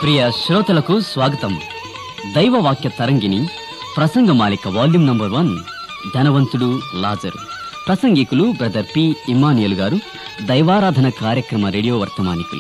ప్రియ శ్రోతలకు స్వాగతం దైవ వాక్య తరంగిణి ప్రసంగమాలిక వాల్యూమ్ నంబర్ వన్ ధనవంతుడు లాజరు ప్రసంగికులు బ్రదర్ పి ఇమానియల్ గారు దైవారాధన కార్యక్రమ రేడియో వర్తమానికులు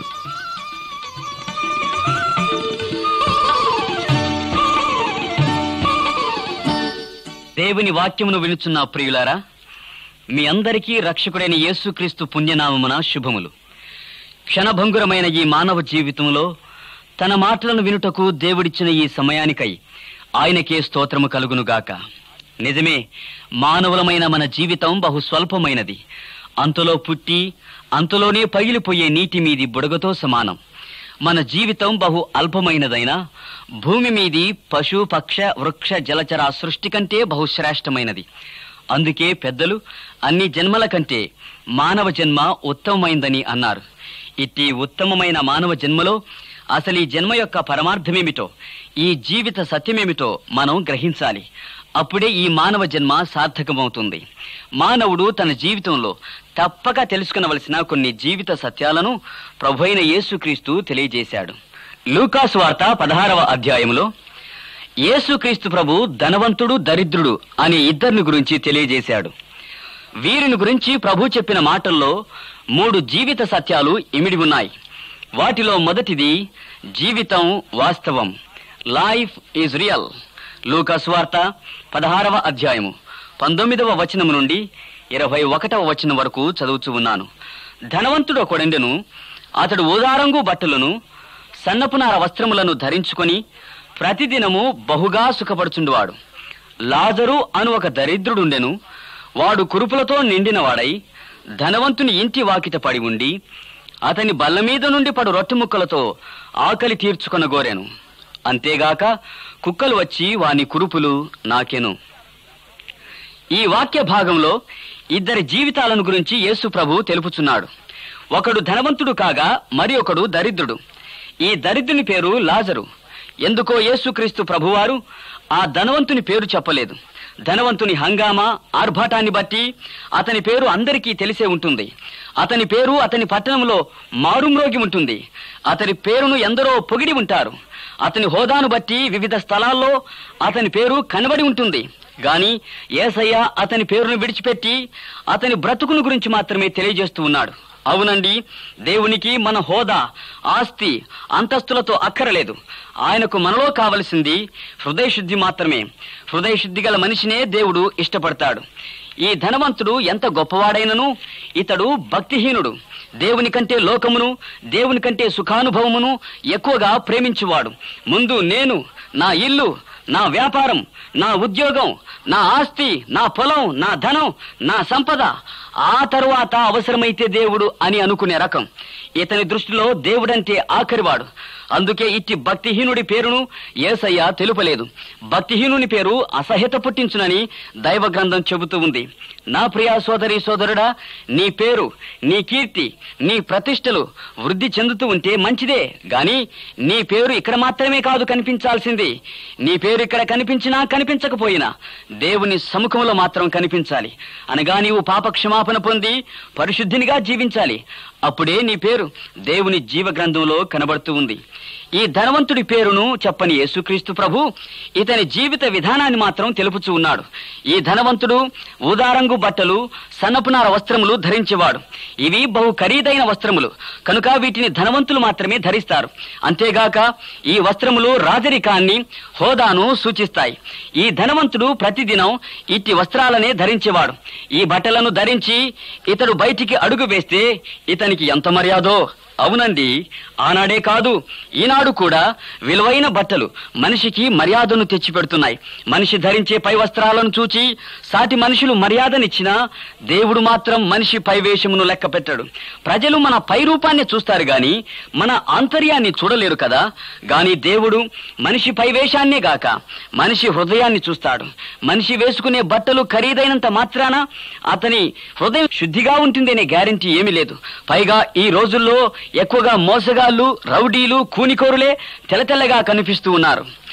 దేవుని వాక్యమును వినుచున్న ప్రియులారా మీ అందరికీ రక్షకుడైన యేసుక్రీస్తు పుణ్యనామమున శుభములు క్షణభంగురమైన ఈ మానవ జీవితంలో తన మాటలను వినుటకు దేవుడిచ్చిన ఈ సమయానికై ఆయనకే స్తోత్రము కలుగునుగాక నిజమే మానవులమైన మన జీవితం బహు స్వల్పమైనది అంతలో పుట్టి అంతలోనే పగిలిపోయే నీటి మీది బుడగతో సమానం మన జీవితం బహు అల్పమైనదైనా భూమి మీది పశు పక్ష వృక్ష జలచర సృష్టి కంటే బహుశ్రేష్టమైనది అందుకే పెద్దలు అన్ని జన్మల కంటే మానవ జన్మ ఉత్తమమైందని అన్నారు ఇట్టి ఉత్తమమైన మానవ జన్మలో అసలు ఈ జన్మ యొక్క పరమార్థమేమిటో ఈ జీవిత సత్యమేమిటో మనం గ్రహించాలి అప్పుడే ఈ మానవ జన్మ సార్థకమవుతుంది మానవుడు తన జీవితంలో తప్పక తెలుసుకునవలసిన కొన్ని జీవిత సత్యాలను ప్రభు యేసుక్రీస్తు తెలియజేశాడు లూకాసు వార్త పదహారవ అధ్యాయంలో యేసుక్రీస్తు ప్రభు ధనవంతుడు దరిద్రుడు అనే ఇద్దరిని గురించి తెలియజేశాడు వీరిని గురించి ప్రభు చెప్పిన మాటల్లో మూడు జీవిత సత్యాలు ఇమిడి ఉన్నాయి వాటిలో మొదటిది జీవితం వాస్తవం లైఫ్ ఈజ్ రియల్ లూకాస్ వార్త పదహారవ అధ్యాయము పంతొమ్మిదవ వచనము నుండి ఇరవై ఒకటవ వచనం వరకు చదువుచు ఉన్నాను ధనవంతుడు ఒకడెండెను అతడు ఊదారంగు బట్టలను సన్నపునార వస్త్రములను ధరించుకొని ప్రతిదినము బహుగా సుఖపడుచుండువాడు లాజరు అను ఒక దరిద్రుడుండెను వాడు కురుపులతో నిండినవాడై ధనవంతుని ఇంటి వాకిట పడి ఉండి అతని బల్ల మీద నుండి పడు రొట్టె ముక్కలతో ఆకలి తీర్చుకొనగోరెను అంతేగాక కుక్కలు వచ్చి వాని కురుపులు నాకెను ఈ వాక్య భాగంలో ఇద్దరి జీవితాలను గురించి యేసు ప్రభు తెలుపుచున్నాడు ఒకడు ధనవంతుడు కాగా మరి ఒకడు దరిద్రుడు ఈ దరిద్రుని పేరు లాజరు ఎందుకో యేసుక్రీస్తు ప్రభువారు ఆ ధనవంతుని పేరు చెప్పలేదు ధనవంతుని హంగామా ఆర్భాటాన్ని బట్టి అతని పేరు అందరికీ తెలిసే ఉంటుంది అతని పేరు అతని పట్టణంలో మారుమ్రోగి ఉంటుంది అతని పేరును ఎందరో పొగిడి ఉంటారు అతని హోదాను బట్టి వివిధ స్థలాల్లో అతని పేరు కనబడి ఉంటుంది గాని ఏసయ్య అతని పేరును విడిచిపెట్టి అతని బ్రతుకును గురించి మాత్రమే తెలియజేస్తూ ఉన్నాడు అవునండి దేవునికి మన హోదా ఆస్తి అంతస్తులతో అక్కరలేదు ఆయనకు మనలో కావలసింది హృదయశుద్ధి మాత్రమే హృదయశుద్ధి గల మనిషినే దేవుడు ఇష్టపడతాడు ఈ ధనవంతుడు ఎంత గొప్పవాడైనను ఇతడు భక్తిహీనుడు దేవుని కంటే లోకమును దేవుని కంటే సుఖానుభవమును ఎక్కువగా ప్రేమించువాడు ముందు నేను నా ఇల్లు నా వ్యాపారం నా ఉద్యోగం నా ఆస్తి నా పొలం నా ధనం నా సంపద ఆ తరువాత అవసరమైతే దేవుడు అని అనుకునే రకం ఇతని దృష్టిలో దేవుడంటే ఆఖరివాడు అందుకే ఇట్టి భక్తిహీనుడి పేరును ఏసయ్య తెలుపలేదు భక్తిహీనుని పేరు అసహ్యత పుట్టించునని దైవ గ్రంథం చెబుతూ ఉంది నా ప్రియా సోదరి సోదరుడా నీ పేరు నీ కీర్తి నీ ప్రతిష్టలు వృద్ధి చెందుతూ ఉంటే మంచిదే గాని నీ పేరు ఇక్కడ మాత్రమే కాదు కనిపించాల్సింది నీ పేరు ఇక్కడ కనిపించినా కనిపించకపోయినా దేవుని సముఖంలో మాత్రం కనిపించాలి అనగా నీవు పాప క్షమాపణ పొంది పరిశుద్ధినిగా జీవించాలి అప్పుడే నీ పేరు దేవుని జీవ గ్రంథంలో కనబడుతూ ఉంది ఈ ధనవంతుడి పేరును చెప్పని యేసుక్రీస్తు ప్రభు ఇతని జీవిత విధానాన్ని మాత్రం తెలుపుచూ ఉన్నాడు ఈ ధనవంతుడు ఊదారంగు బట్టలు సన్నపునార వస్త్రములు ధరించేవాడు ఇవి బహు ఖరీదైన వస్త్రములు కనుక వీటిని ధనవంతులు మాత్రమే ధరిస్తారు అంతేగాక ఈ వస్త్రములు రాజరికాన్ని హోదాను సూచిస్తాయి ఈ ధనవంతుడు ప్రతిదినం ఇట్టి వస్త్రాలనే ధరించేవాడు ఈ బట్టలను ధరించి ఇతడు బయటికి అడుగు వేస్తే ఇతనికి ఎంత మర్యాదో అవునండి ఆనాడే కాదు ఈనాడు కూడా విలువైన బట్టలు మనిషికి మర్యాదను తెచ్చిపెడుతున్నాయి మనిషి ధరించే పై వస్త్రాలను చూచి సాటి మనుషులు మర్యాదనిచ్చినా దేవుడు మాత్రం మనిషి పై వేషమును లెక్క పెట్టాడు ప్రజలు మన పై రూపాన్ని చూస్తారు గాని మన ఆంతర్యాన్ని చూడలేరు కదా గాని దేవుడు మనిషి పై వేషాన్నే గాక మనిషి హృదయాన్ని చూస్తాడు మనిషి వేసుకునే బట్టలు ఖరీదైనంత మాత్రాన అతని హృదయం శుద్ధిగా ఉంటుందనే గ్యారంటీ ఏమీ లేదు పైగా ఈ రోజుల్లో ఎక్కువగా మోసగాళ్ళు రౌడీలు కూనికోరులే తెల్లతెల్లగా కనిపిస్తూ ఉన్నారు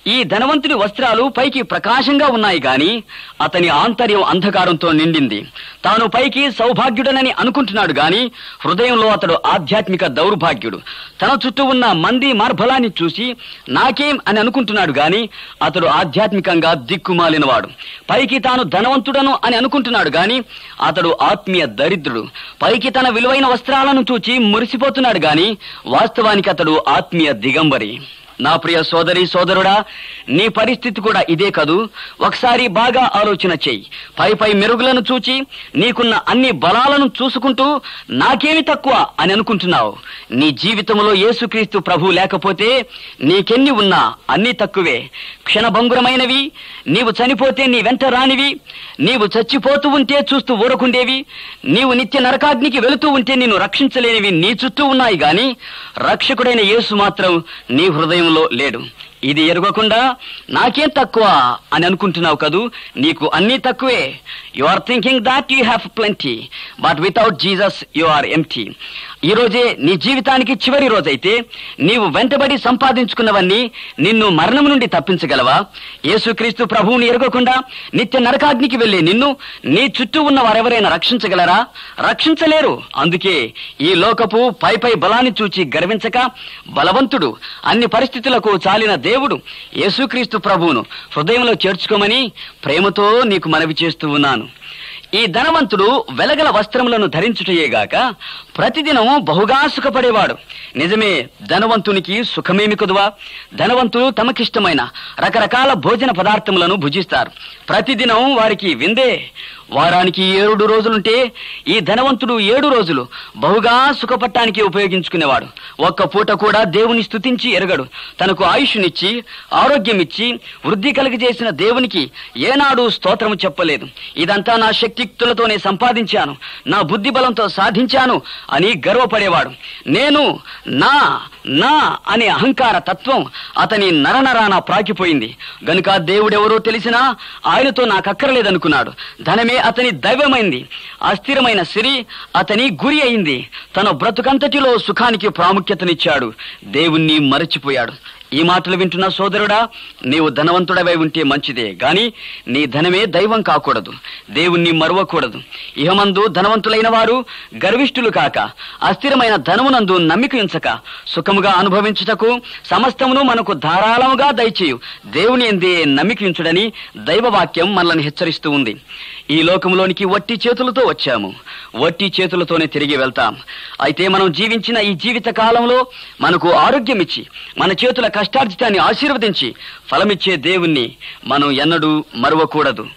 ఈ ధనవంతుడి వస్త్రాలు పైకి ప్రకాశంగా ఉన్నాయి గాని అతని ఆంతర్యం అంధకారంతో నిండింది తాను పైకి సౌభాగ్యుడనని అనుకుంటున్నాడు గాని హృదయంలో అతడు ఆధ్యాత్మిక దౌర్భాగ్యుడు తన చుట్టూ ఉన్న మంది మార్బలాన్ని చూసి నాకేం అని అనుకుంటున్నాడు గాని అతడు ఆధ్యాత్మికంగా దిక్కుమాలినవాడు పైకి తాను ధనవంతుడను అని అనుకుంటున్నాడు గాని అతడు ఆత్మీయ దరిద్రుడు పైకి తన విలువైన వస్త్రాలను చూచి మురిసిపోతున్నాడు గాని వాస్తవానికి అతడు ఆత్మీయ దిగంబరి నా ప్రియ సోదరి సోదరుడా నీ పరిస్థితి కూడా ఇదే కదూ ఒకసారి బాగా ఆలోచన చెయ్యి పై పై మెరుగులను చూచి నీకున్న అన్ని బలాలను చూసుకుంటూ నాకేమి తక్కువ అని అనుకుంటున్నావు నీ జీవితంలో యేసుక్రీస్తు ప్రభు లేకపోతే నీకెన్ని ఉన్నా అన్ని తక్కువే క్షణభంగురమైనవి నీవు చనిపోతే నీ వెంట రానివి నీవు చచ్చిపోతూ ఉంటే చూస్తూ ఊరకుండేవి నీవు నిత్య నరకాగ్నికి వెళుతూ ఉంటే నిన్ను రక్షించలేనివి నీ చుట్టూ ఉన్నాయి గాని రక్షకుడైన యేసు మాత్రం నీ హృదయంలో లేడు ఇది ఎరగకుండా నాకేం తక్కువ అని అనుకుంటున్నావు కదూ నీకు అన్నీ తక్కువే you are thinking that you have plenty but without Jesus you are empty ఈ రోజే నీ జీవితానికి చివరి రోజైతే నీవు వెంటబడి సంపాదించుకున్నవన్నీ నిన్ను మరణం నుండి తప్పించగలవా యేసుక్రీస్తు ప్రభువుని ఎరగకుండా నిత్య నరకాగ్నికి వెళ్లే నిన్ను నీ చుట్టూ ఉన్న వారెవరైనా రక్షించగలరా రక్షించలేరు అందుకే ఈ లోకపు పై పై బలాన్ని చూచి గర్వించక బలవంతుడు అన్ని పరిస్థితులకు చాలిన దేవుడు యేసుక్రీస్తు ప్రభువును హృదయంలో చేర్చుకోమని ప్రేమతో నీకు మనవి చేస్తూ ఉన్నాను ఈ ధనవంతుడు వెలగల వస్త్రములను ధరించుటయేగాక ప్రతిదినం బహుగా సుఖపడేవాడు నిజమే ధనవంతునికి సుఖమేమి కుదువా ధనవంతులు తమకిష్టమైన రకరకాల భోజన పదార్థములను భుజిస్తారు ప్రతిదినం వారికి విందే వారానికి ఏడు రోజులుంటే ఈ ధనవంతుడు ఏడు రోజులు బహుగా సుఖపట్టానికి ఉపయోగించుకునేవాడు ఒక్క పూట కూడా దేవుని స్తుతించి ఎరగడు తనకు ఆయుష్నిచ్చి ఆరోగ్యం ఇచ్చి వృద్ధి కలిగజేసిన దేవునికి ఏనాడు స్తోత్రము చెప్పలేదు ఇదంతా నా శక్తియుక్తులతోనే సంపాదించాను నా బుద్ధి బలంతో సాధించాను అని గర్వపడేవాడు నేను నా నా అనే అహంకార తత్వం అతని నరనరాన ప్రాకిపోయింది గనుక దేవుడెవరో తెలిసినా ఆయనతో నాకక్కర్లేదనుకున్నాడు ధనమే అతని దైవమైంది అస్థిరమైన సిరి అతని గురి అయింది తన బ్రతుకంతటిలో సుఖానికి ప్రాముఖ్యతనిచ్చాడు దేవుణ్ణి మరచిపోయాడు ఈ మాటలు వింటున్న సోదరుడా నీవు ధనవంతుడవై ఉంటే మంచిదే గాని నీ ధనమే దైవం కాకూడదు దేవుణ్ణి మరువకూడదు ఇహమందు ధనవంతులైన వారు గర్విష్ఠులు కాక అస్థిరమైన ధనమునందు నమ్మిక ఉంచక సుఖముగా అనుభవించుటకు సమస్తమును మనకు ధారాళముగా దయచేయు దేవుని ఎందే నమ్మిక ఉంచుడని దైవవాక్యం మనల్ని హెచ్చరిస్తూ ఉంది ఈ లోకంలోనికి వట్టి చేతులతో వచ్చాము వట్టి చేతులతోనే తిరిగి వెళ్తాం అయితే మనం జీవించిన ఈ జీవిత కాలంలో మనకు ఆరోగ్యం ఇచ్చి మన చేతుల కష్టార్జితాన్ని ఆశీర్వదించి ఫలమిచ్చే దేవుణ్ణి మనం ఎన్నడూ మరువకూడదు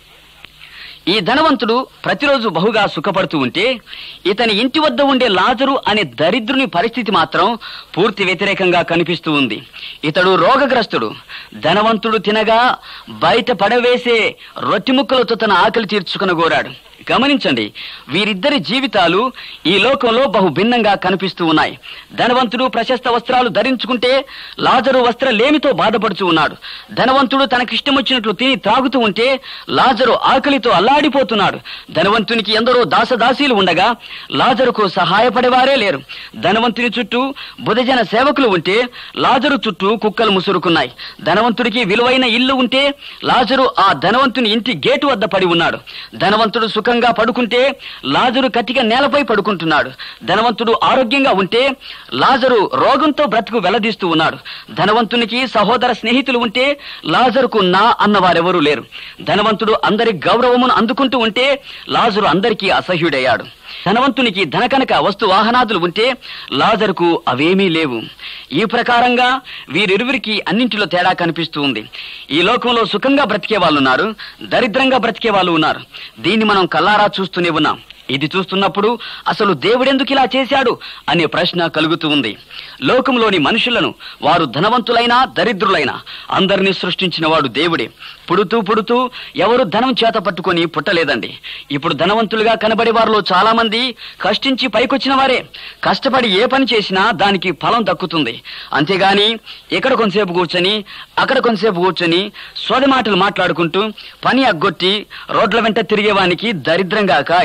ఈ ధనవంతుడు ప్రతిరోజు బహుగా సుఖపడుతూ ఉంటే ఇతని ఇంటి వద్ద ఉండే లాజరు అనే దరిద్రుని పరిస్థితి మాత్రం పూర్తి వ్యతిరేకంగా కనిపిస్తూ ఉంది ఇతడు రోగగ్రస్తుడు ధనవంతుడు తినగా బయట పడవేసే రొట్టి ముక్కలతో తన ఆకలి తీర్చుకునగోరాడు గమనించండి వీరిద్దరి జీవితాలు ఈ లోకంలో బహు భిన్నంగా కనిపిస్తూ ఉన్నాయి ధనవంతుడు ప్రశస్త వస్త్రాలు ధరించుకుంటే లాజరు వస్త్ర లేమితో బాధపడుతూ ఉన్నాడు ధనవంతుడు తనకిష్టం వచ్చినట్లు తిని త్రాగుతూ ఉంటే లాజరు ఆకలితో అల్లాడిపోతున్నాడు ధనవంతునికి ఎందరో దాసదాసీలు ఉండగా లాజరుకు సహాయపడేవారే లేరు ధనవంతుని చుట్టూ బుధజన సేవకులు ఉంటే లాజరు చుట్టూ కుక్కలు ముసురుకున్నాయి ధనవంతుడికి విలువైన ఇల్లు ఉంటే లాజరు ఆ ధనవంతుని ఇంటి గేటు వద్ద పడి ఉన్నాడు ధనవంతుడు సుఖంగా పడుకుంటే లాజరు కటిక నేలపై పడుకుంటున్నాడు ధనవంతుడు ఆరోగ్యంగా ఉంటే లాజరు రోగంతో బ్రతుకు వెల్లదీస్తూ ఉన్నాడు ధనవంతునికి సహోదర స్నేహితులు ఉంటే లాజరుకు నా అన్నవారెవరూ లేరు ధనవంతుడు అందరి గౌరవమును అందుకుంటూ ఉంటే లాజరు అందరికీ అసహ్యుడయ్యాడు ధనవంతునికి ధనకనక వస్తు వాహనాదులు ఉంటే లాజరుకు అవేమీ లేవు ఈ ప్రకారంగా వీరిరువురికి అన్నింటిలో తేడా కనిపిస్తూ ఉంది ఈ లోకంలో సుఖంగా బ్రతికే వాళ్ళు ఉన్నారు దరిద్రంగా బ్రతికే వాళ్ళు ఉన్నారు దీన్ని మనం కల్లారా చూస్తూనే ఉన్నాం ఇది చూస్తున్నప్పుడు అసలు దేవుడెందుకు ఇలా చేశాడు అనే ప్రశ్న కలుగుతూ ఉంది లోకంలోని మనుషులను వారు ధనవంతులైనా దరిద్రులైనా అందరినీ సృష్టించిన వాడు దేవుడే పుడుతూ పుడుతూ ఎవరు ధనం చేత పట్టుకొని పుట్టలేదండి ఇప్పుడు ధనవంతులుగా కనబడే వారిలో చాలా మంది కష్టించి పైకొచ్చిన వారే కష్టపడి ఏ పని చేసినా దానికి ఫలం దక్కుతుంది అంతేగాని ఇక్కడ కొంతసేపు కూర్చొని అక్కడ కొంతసేపు కూర్చొని సోద మాటలు మాట్లాడుకుంటూ పని అగ్గొట్టి రోడ్ల వెంట తిరిగేవానికి దరిద్రంగాక ఐశ్వర్యం కలుగుతుంది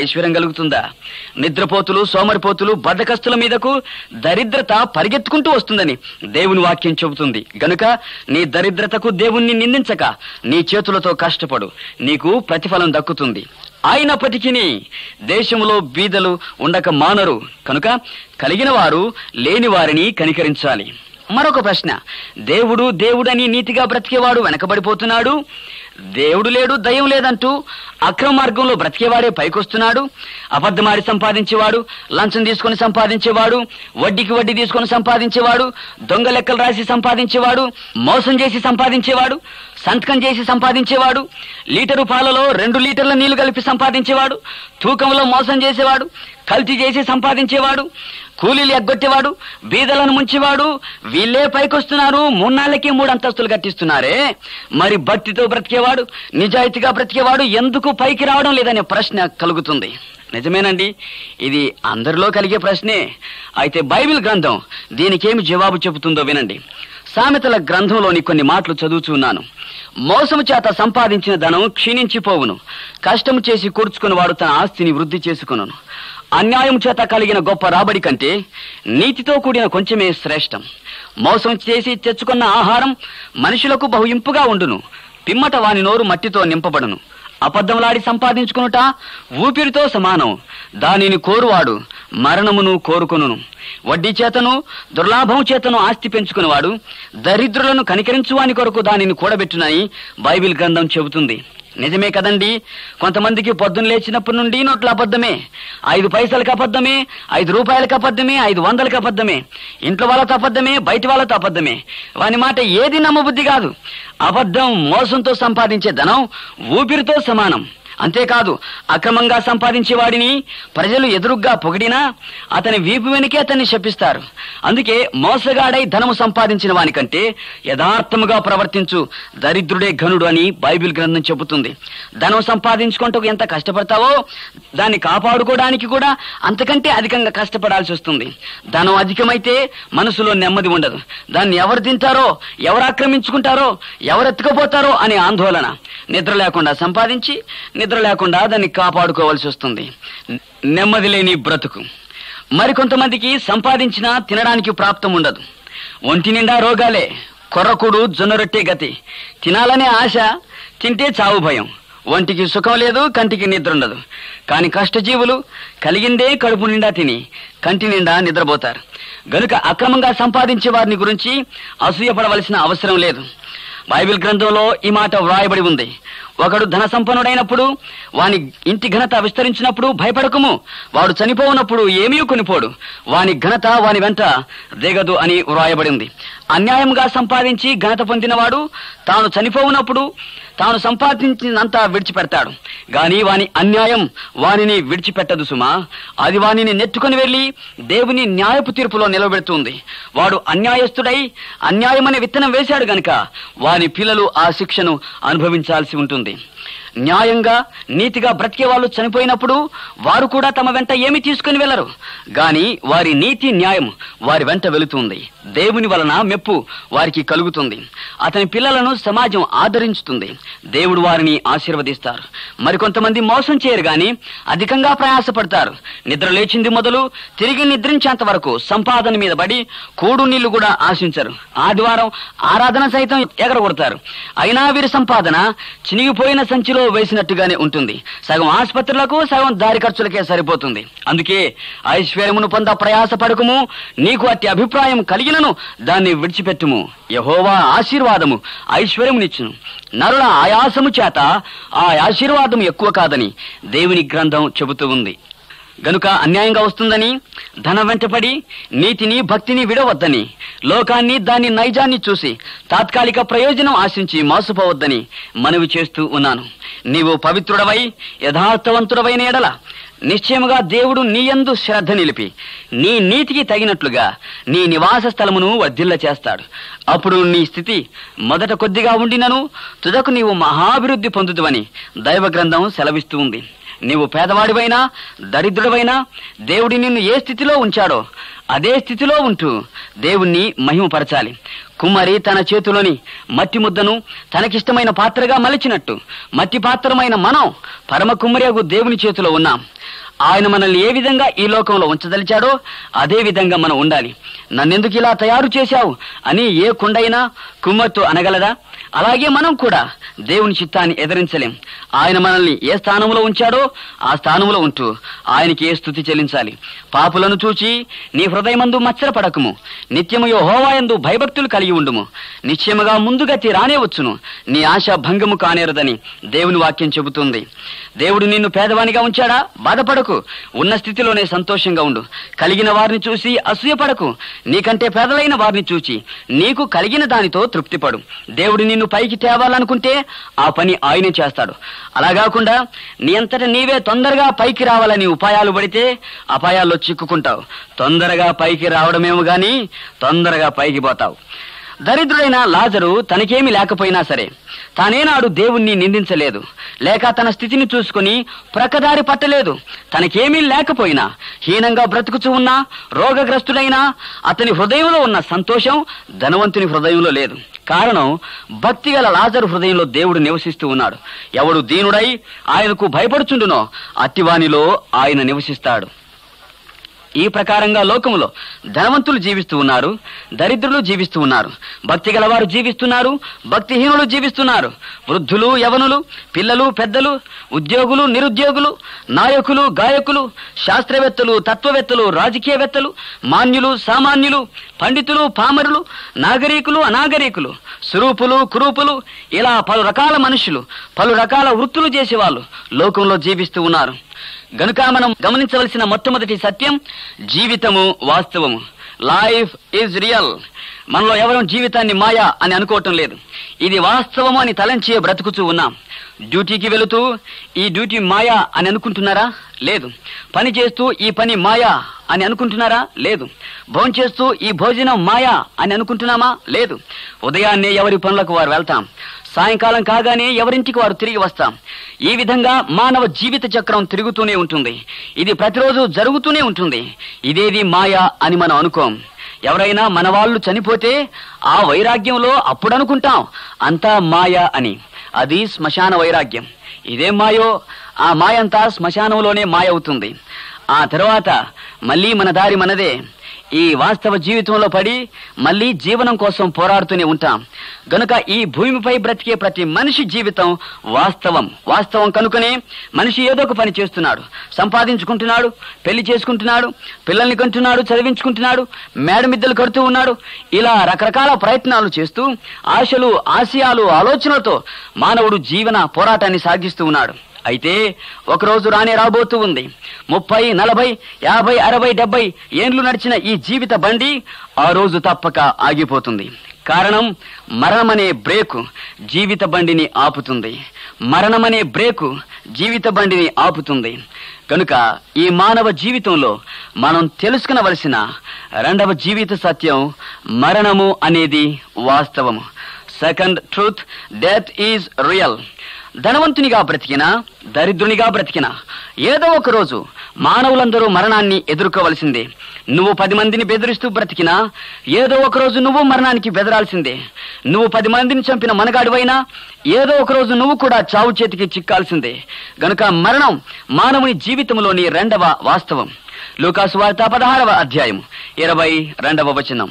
కలుగుతుందా నిద్రపోతులు సోమరిపోతులు బద్దకస్తుల మీదకు దరిద్రత పరిగెత్తుకుంటూ వస్తుందని దేవుని వాక్యం చెబుతుంది గనుక నీ దరిద్రతకు దేవుణ్ణి నిందించక నీ చేతులతో కష్టపడు నీకు ప్రతిఫలం దక్కుతుంది అయినప్పటికీ దేశంలో బీదలు ఉండక మానరు కనుక కలిగిన వారు లేని వారిని కనికరించాలి మరొక ప్రశ్న దేవుడు దేవుడని నీతిగా బ్రతికేవాడు వెనకబడిపోతున్నాడు దేవుడు లేడు దయ్యం లేదంటూ అక్రమ మార్గంలో బ్రతికేవాడే పైకొస్తున్నాడు అబద్ధమాడి సంపాదించేవాడు లంచం తీసుకొని సంపాదించేవాడు వడ్డీకి వడ్డీ తీసుకొని సంపాదించేవాడు దొంగ లెక్కలు రాసి సంపాదించేవాడు మోసం చేసి సంపాదించేవాడు సంతకం చేసి సంపాదించేవాడు లీటరు పాలలో రెండు లీటర్ల నీళ్లు కలిపి సంపాదించేవాడు తూకంలో మోసం చేసేవాడు కల్తీ చేసి సంపాదించేవాడు కూలీలు ఎగ్గొట్టేవాడు బీదలను ముంచేవాడు వీళ్ళే పైకొస్తున్నారు మూన్నాళ్ళకి మూడు అంతస్తులు కట్టిస్తున్నారే మరి భక్తితో బ్రతికేవాడు నిజాయితీగా బ్రతికేవాడు ఎందుకు పైకి రావడం లేదనే ప్రశ్న కలుగుతుంది నిజమేనండి ఇది అందరిలో కలిగే ప్రశ్నే అయితే బైబిల్ గ్రంథం దీనికేమి జవాబు చెబుతుందో వినండి సామెతల గ్రంథంలోని కొన్ని మాటలు చదువుచున్నాను మోసము చేత సంపాదించిన ధనం క్షీణించిపోవును కష్టము చేసి కూర్చుకుని వాడు తన ఆస్తిని వృద్ధి చేసుకును అన్యాయం చేత కలిగిన గొప్ప రాబడి కంటే నీతితో కూడిన కొంచెమే శ్రేష్టం మోసం చేసి తెచ్చుకున్న ఆహారం మనుషులకు బహు ఇంపుగా ఉండును పిమ్మట వాని నోరు మట్టితో నింపబడును అబద్ధంలాడి సంపాదించుకునుట ఊపిరితో సమానం దానిని కోరువాడు మరణమును కోరుకొనును వడ్డీ చేతను దుర్లాభం చేతను ఆస్తి పెంచుకునేవాడు దరిద్రులను కనికరించువాని కొరకు దానిని కూడబెట్టునని బైబిల్ గ్రంథం చెబుతుంది నిజమే కదండి కొంతమందికి పొద్దున్న లేచినప్పటి నుండి నోట్ల అబద్ధమే ఐదు పైసలకు అబద్ధమే ఐదు రూపాయలకు అబద్ధమే ఐదు వందలకు అబద్ధమే ఇంట్లో వాళ్ళతో అబద్ధమే బయట వాళ్ళతో అబద్ధమే వాని మాట ఏది నమ్మబుద్ధి కాదు అబద్ధం మోసంతో సంపాదించే ధనం ఊపిరితో సమానం అంతేకాదు అక్రమంగా సంపాదించే వాడిని ప్రజలు ఎదురుగ్గా పొగిడినా అతని వీపు వెనుకే అతన్ని శపిస్తారు అందుకే మోసగాడై ధనము సంపాదించిన వానికంటే యథార్థముగా ప్రవర్తించు దరిద్రుడే ఘనుడు అని బైబిల్ గ్రంథం చెబుతుంది ధనం సంపాదించుకుంటూ ఎంత కష్టపడతావో దాన్ని కాపాడుకోవడానికి కూడా అంతకంటే అధికంగా కష్టపడాల్సి వస్తుంది ధనం అధికమైతే మనసులో నెమ్మది ఉండదు దాన్ని ఎవరు తింటారో ఎవరు ఆక్రమించుకుంటారో ఎవరు ఎత్తుకుపోతారో అనే ఆందోళన నిద్ర లేకుండా సంపాదించి నిద్ర లేకుండా దాన్ని కాపాడుకోవాల్సి వస్తుంది నెమ్మది లేని బ్రతుకు మరికొంతమందికి సంపాదించినా తినడానికి ప్రాప్తం ఉండదు ఒంటి నిండా రోగాలే కొర్రకుడు జొన్నరొట్టే గతి తినాలనే ఆశ తింటే చావు భయం ఒంటికి సుఖం లేదు కంటికి నిద్ర ఉండదు కానీ కష్టజీవులు కలిగిందే కడుపు నిండా తిని కంటి నిండా నిద్రపోతారు గనుక అక్రమంగా సంపాదించే వారిని గురించి అసూయపడవలసిన అవసరం లేదు బైబిల్ గ్రంథంలో ఈ మాట వ్రాయబడి ఉంది ఒకడు ధన సంపన్నుడైనప్పుడు వాని ఇంటి ఘనత విస్తరించినప్పుడు భయపడకము వాడు చనిపోవునప్పుడు ఏమీ కొనిపోడు వాని ఘనత వాని వెంట దిగదు అని వ్రాయబడింది అన్యాయంగా సంపాదించి ఘనత పొందినవాడు తాను చనిపోవునప్పుడు తాను సంపాదించినంతా విడిచిపెడతాడు గాని వాని అన్యాయం వానిని విడిచిపెట్టదు సుమా అది వానిని నెట్టుకుని వెళ్లి దేవుని న్యాయపు తీర్పులో నిలబెడుతుంది వాడు అన్యాయస్తుడై అన్యాయమనే విత్తనం వేశాడు గనుక వాని పిల్లలు ఆ శిక్షను అనుభవించాల్సి ఉంటుంది న్యాయంగా నీతిగా బ్రతికే వాళ్ళు చనిపోయినప్పుడు వారు కూడా తమ వెంట ఏమి తీసుకుని వెళ్లరు గాని వారి నీతి న్యాయం వారి వెంట వెళుతుంది దేవుని వలన మెప్పు వారికి కలుగుతుంది అతని పిల్లలను సమాజం ఆదరించుతుంది దేవుడు వారిని ఆశీర్వదిస్తారు మరికొంతమంది మోసం చేయరు గాని అధికంగా ప్రయాసపడతారు నిద్ర లేచింది మొదలు తిరిగి నిద్రించేంత వరకు సంపాదన మీద పడి కూడు నీళ్లు కూడా ఆశించరు ఆదివారం ఆరాధన సైతం ఎగరగొడతారు అయినా వీరి సంపాదన చినిగిపోయిన సంచిలో వేసినట్టుగానే ఉంటుంది సగం ఆసుపత్రులకు సగం దారి ఖర్చులకే సరిపోతుంది అందుకే ఐశ్వర్యమును పొంద ప్రయాస పడకము నీకు అట్టి అభిప్రాయం కలిగినను దాన్ని విడిచిపెట్టుము యహోవా ఆశీర్వాదము ఐశ్వర్యమునిచ్చును నరుల ఆయాసము చేత ఆ ఆశీర్వాదం ఎక్కువ కాదని దేవుని గ్రంథం చెబుతూ ఉంది గనుక అన్యాయంగా వస్తుందని ధనం వెంటపడి నీతిని భక్తిని విడవద్దని లోకాన్ని దాని నైజాన్ని చూసి తాత్కాలిక ప్రయోజనం ఆశించి మోసపోవద్దని మనవి చేస్తూ ఉన్నాను నీవు పవిత్రుడవై యథార్థవంతుడవైన ఎడల నిశ్చయముగా దేవుడు నీయందు శ్రద్ధ నిలిపి నీ నీతికి తగినట్లుగా నీ నివాస స్థలమును వర్ధిల్ల చేస్తాడు అప్పుడు నీ స్థితి మొదట కొద్దిగా ఉండినను తుదకు నీవు మహాభివృద్ధి పొందుదువని దైవ గ్రంథం సెలవిస్తూ ఉంది నీవు పేదవాడివైనా దరిద్రుడవైనా దేవుడి నిన్ను ఏ స్థితిలో ఉంచాడో అదే స్థితిలో ఉంటూ దేవుణ్ణి మహిమపరచాలి కుమ్మరి తన చేతిలోని మట్టి ముద్దను తనకిష్టమైన పాత్రగా మలిచినట్టు మట్టి పాత్రమైన మనం పరమ కుమ్మరియగు దేవుని చేతిలో ఉన్నాం ఆయన మనల్ని ఏ విధంగా ఈ లోకంలో ఉంచదలిచాడో అదే విధంగా మనం ఉండాలి నన్నెందుకు ఇలా తయారు చేశావు అని ఏ కుండైనా కుమ్మత్తు అనగలదా అలాగే మనం కూడా దేవుని చిత్తాన్ని ఎదిరించలేం ఆయన మనల్ని ఏ స్థానంలో ఉంచాడో ఆ స్థానంలో ఉంటూ ఆయనకి ఏ స్థుతి చెల్లించాలి పాపులను చూచి నీ హృదయమందు మచ్చరపడకము నిత్యము హోవాయందు భయభక్తులు కలిగి ఉండుము నిశ్చయముగా ముందుగతి రానే వచ్చును నీ ఆశ భంగము కానేరదని దేవుని వాక్యం చెబుతుంది దేవుడు నిన్ను పేదవానిగా ఉంచాడా బాధపడకు ఉన్న స్థితిలోనే సంతోషంగా ఉండు కలిగిన వారిని చూసి అసూయపడకు నీకంటే పేదలైన వారిని చూచి నీకు కలిగిన దానితో తృప్తిపడు దేవుడు నిన్ను పైకి తేవాలనుకుంటే ఆ పని ఆయనే చేస్తాడు అలా కాకుండా నీ అంతట నీవే తొందరగా పైకి రావాలని ఉపాయాలు పడితే అపాయాల్లో చిక్కుకుంటావు తొందరగా పైకి రావడమేమో గాని తొందరగా పైకి పోతావు దరిద్రుడైన లాజరు తనకేమీ లేకపోయినా సరే తానేనాడు దేవుణ్ణి నిందించలేదు లేక తన స్థితిని చూసుకుని ప్రక్కదారి పట్టలేదు తనకేమీ లేకపోయినా హీనంగా బ్రతుకుచూ ఉన్నా రోగగ్రస్తుడైనా అతని హృదయంలో ఉన్న సంతోషం ధనవంతుని హృదయంలో లేదు కారణం భక్తి గల లాజరు హృదయంలో దేవుడు నివసిస్తూ ఉన్నాడు ఎవడు దీనుడై ఆయనకు భయపడుచుండునో అట్టివానిలో ఆయన నివసిస్తాడు ఈ ప్రకారంగా లోకములో ధనవంతులు జీవిస్తూ ఉన్నారు దరిద్రులు జీవిస్తూ ఉన్నారు భక్తి గలవారు జీవిస్తున్నారు భక్తిహీనులు జీవిస్తున్నారు వృద్ధులు యవనులు పిల్లలు పెద్దలు ఉద్యోగులు నిరుద్యోగులు నాయకులు గాయకులు శాస్త్రవేత్తలు తత్వవేత్తలు రాజకీయవేత్తలు మాన్యులు సామాన్యులు పండితులు పామరులు నాగరికులు అనాగరికులు సురూపులు కురూపులు ఇలా పలు రకాల మనుషులు పలు రకాల వృత్తులు చేసేవాళ్ళు లోకంలో జీవిస్తూ ఉన్నారు గనుక మనం గమనించవలసిన మొట్టమొదటి సత్యం జీవితము వాస్తవము లైఫ్ ఈజ్ రియల్ మనలో ఎవరం జీవితాన్ని మాయా అని అనుకోవటం లేదు ఇది వాస్తవము అని తలంచి బ్రతుకుతూ ఉన్నాం డ్యూటీకి వెళుతూ ఈ డ్యూటీ మాయా అని అనుకుంటున్నారా లేదు పని చేస్తూ ఈ పని మాయా అని అనుకుంటున్నారా లేదు భోజనం చేస్తూ ఈ భోజనం మాయా అని అనుకుంటున్నామా లేదు ఉదయాన్నే ఎవరి పనులకు వారు వెళ్తాం సాయంకాలం కాగానే ఎవరింటికి వారు తిరిగి వస్తాం ఈ విధంగా మానవ జీవిత చక్రం తిరుగుతూనే ఉంటుంది ఇది ప్రతిరోజు జరుగుతూనే ఉంటుంది ఇదేది మాయా అని మనం అనుకోం ఎవరైనా మన వాళ్ళు చనిపోతే ఆ వైరాగ్యంలో అప్పుడు అనుకుంటాం అంతా మాయా అని అది శ్మశాన వైరాగ్యం ఇదేం మాయో ఆ మాయంతా శ్మశానంలోనే మాయ అవుతుంది ఆ తర్వాత మళ్ళీ మన దారి మనదే ఈ వాస్తవ జీవితంలో పడి మళ్ళీ జీవనం కోసం పోరాడుతూనే ఉంటాం గనుక ఈ భూమిపై బ్రతికే ప్రతి మనిషి జీవితం వాస్తవం వాస్తవం కనుకనే మనిషి ఏదో ఒక పని చేస్తున్నాడు సంపాదించుకుంటున్నాడు పెళ్లి చేసుకుంటున్నాడు పిల్లల్ని కంటున్నాడు చదివించుకుంటున్నాడు మేడమిద్దలు కడుతూ ఉన్నాడు ఇలా రకరకాల ప్రయత్నాలు చేస్తూ ఆశలు ఆశయాలు ఆలోచనలతో మానవుడు జీవన పోరాటాన్ని సాగిస్తూ ఉన్నాడు అయితే ఒకరోజు రానే రాబోతూ ఉంది ముప్పై నలభై యాభై అరవై డెబ్బై ఏండ్లు నడిచిన ఈ జీవిత బండి ఆ రోజు తప్పక ఆగిపోతుంది కారణం మరణమనే బ్రేకు జీవిత బండిని ఆపుతుంది మరణమనే బ్రేకు జీవిత బండిని ఆపుతుంది కనుక ఈ మానవ జీవితంలో మనం తెలుసుకునవలసిన రెండవ జీవిత సత్యం మరణము అనేది వాస్తవము second truth death is real ధనవంతునిగా బ్రతికినా దరిద్రునిగా బ్రతికినా ఏదో ఒక రోజు మానవులందరూ మరణాన్ని ఎదుర్కోవలసిందే నువ్వు పది మందిని బెదిరిస్తూ బ్రతికినా ఏదో ఒక రోజు నువ్వు మరణానికి బెదరాల్సిందే నువ్వు పది మందిని చంపిన మనగాడివైనా ఏదో ఒక రోజు నువ్వు కూడా చావు చేతికి చిక్కాల్సిందే గనుక మరణం మానవుని జీవితంలోని రెండవ వాస్తవం లూకాసు వార్త పదహారవ అధ్యాయం ఇరవై రెండవ వచనం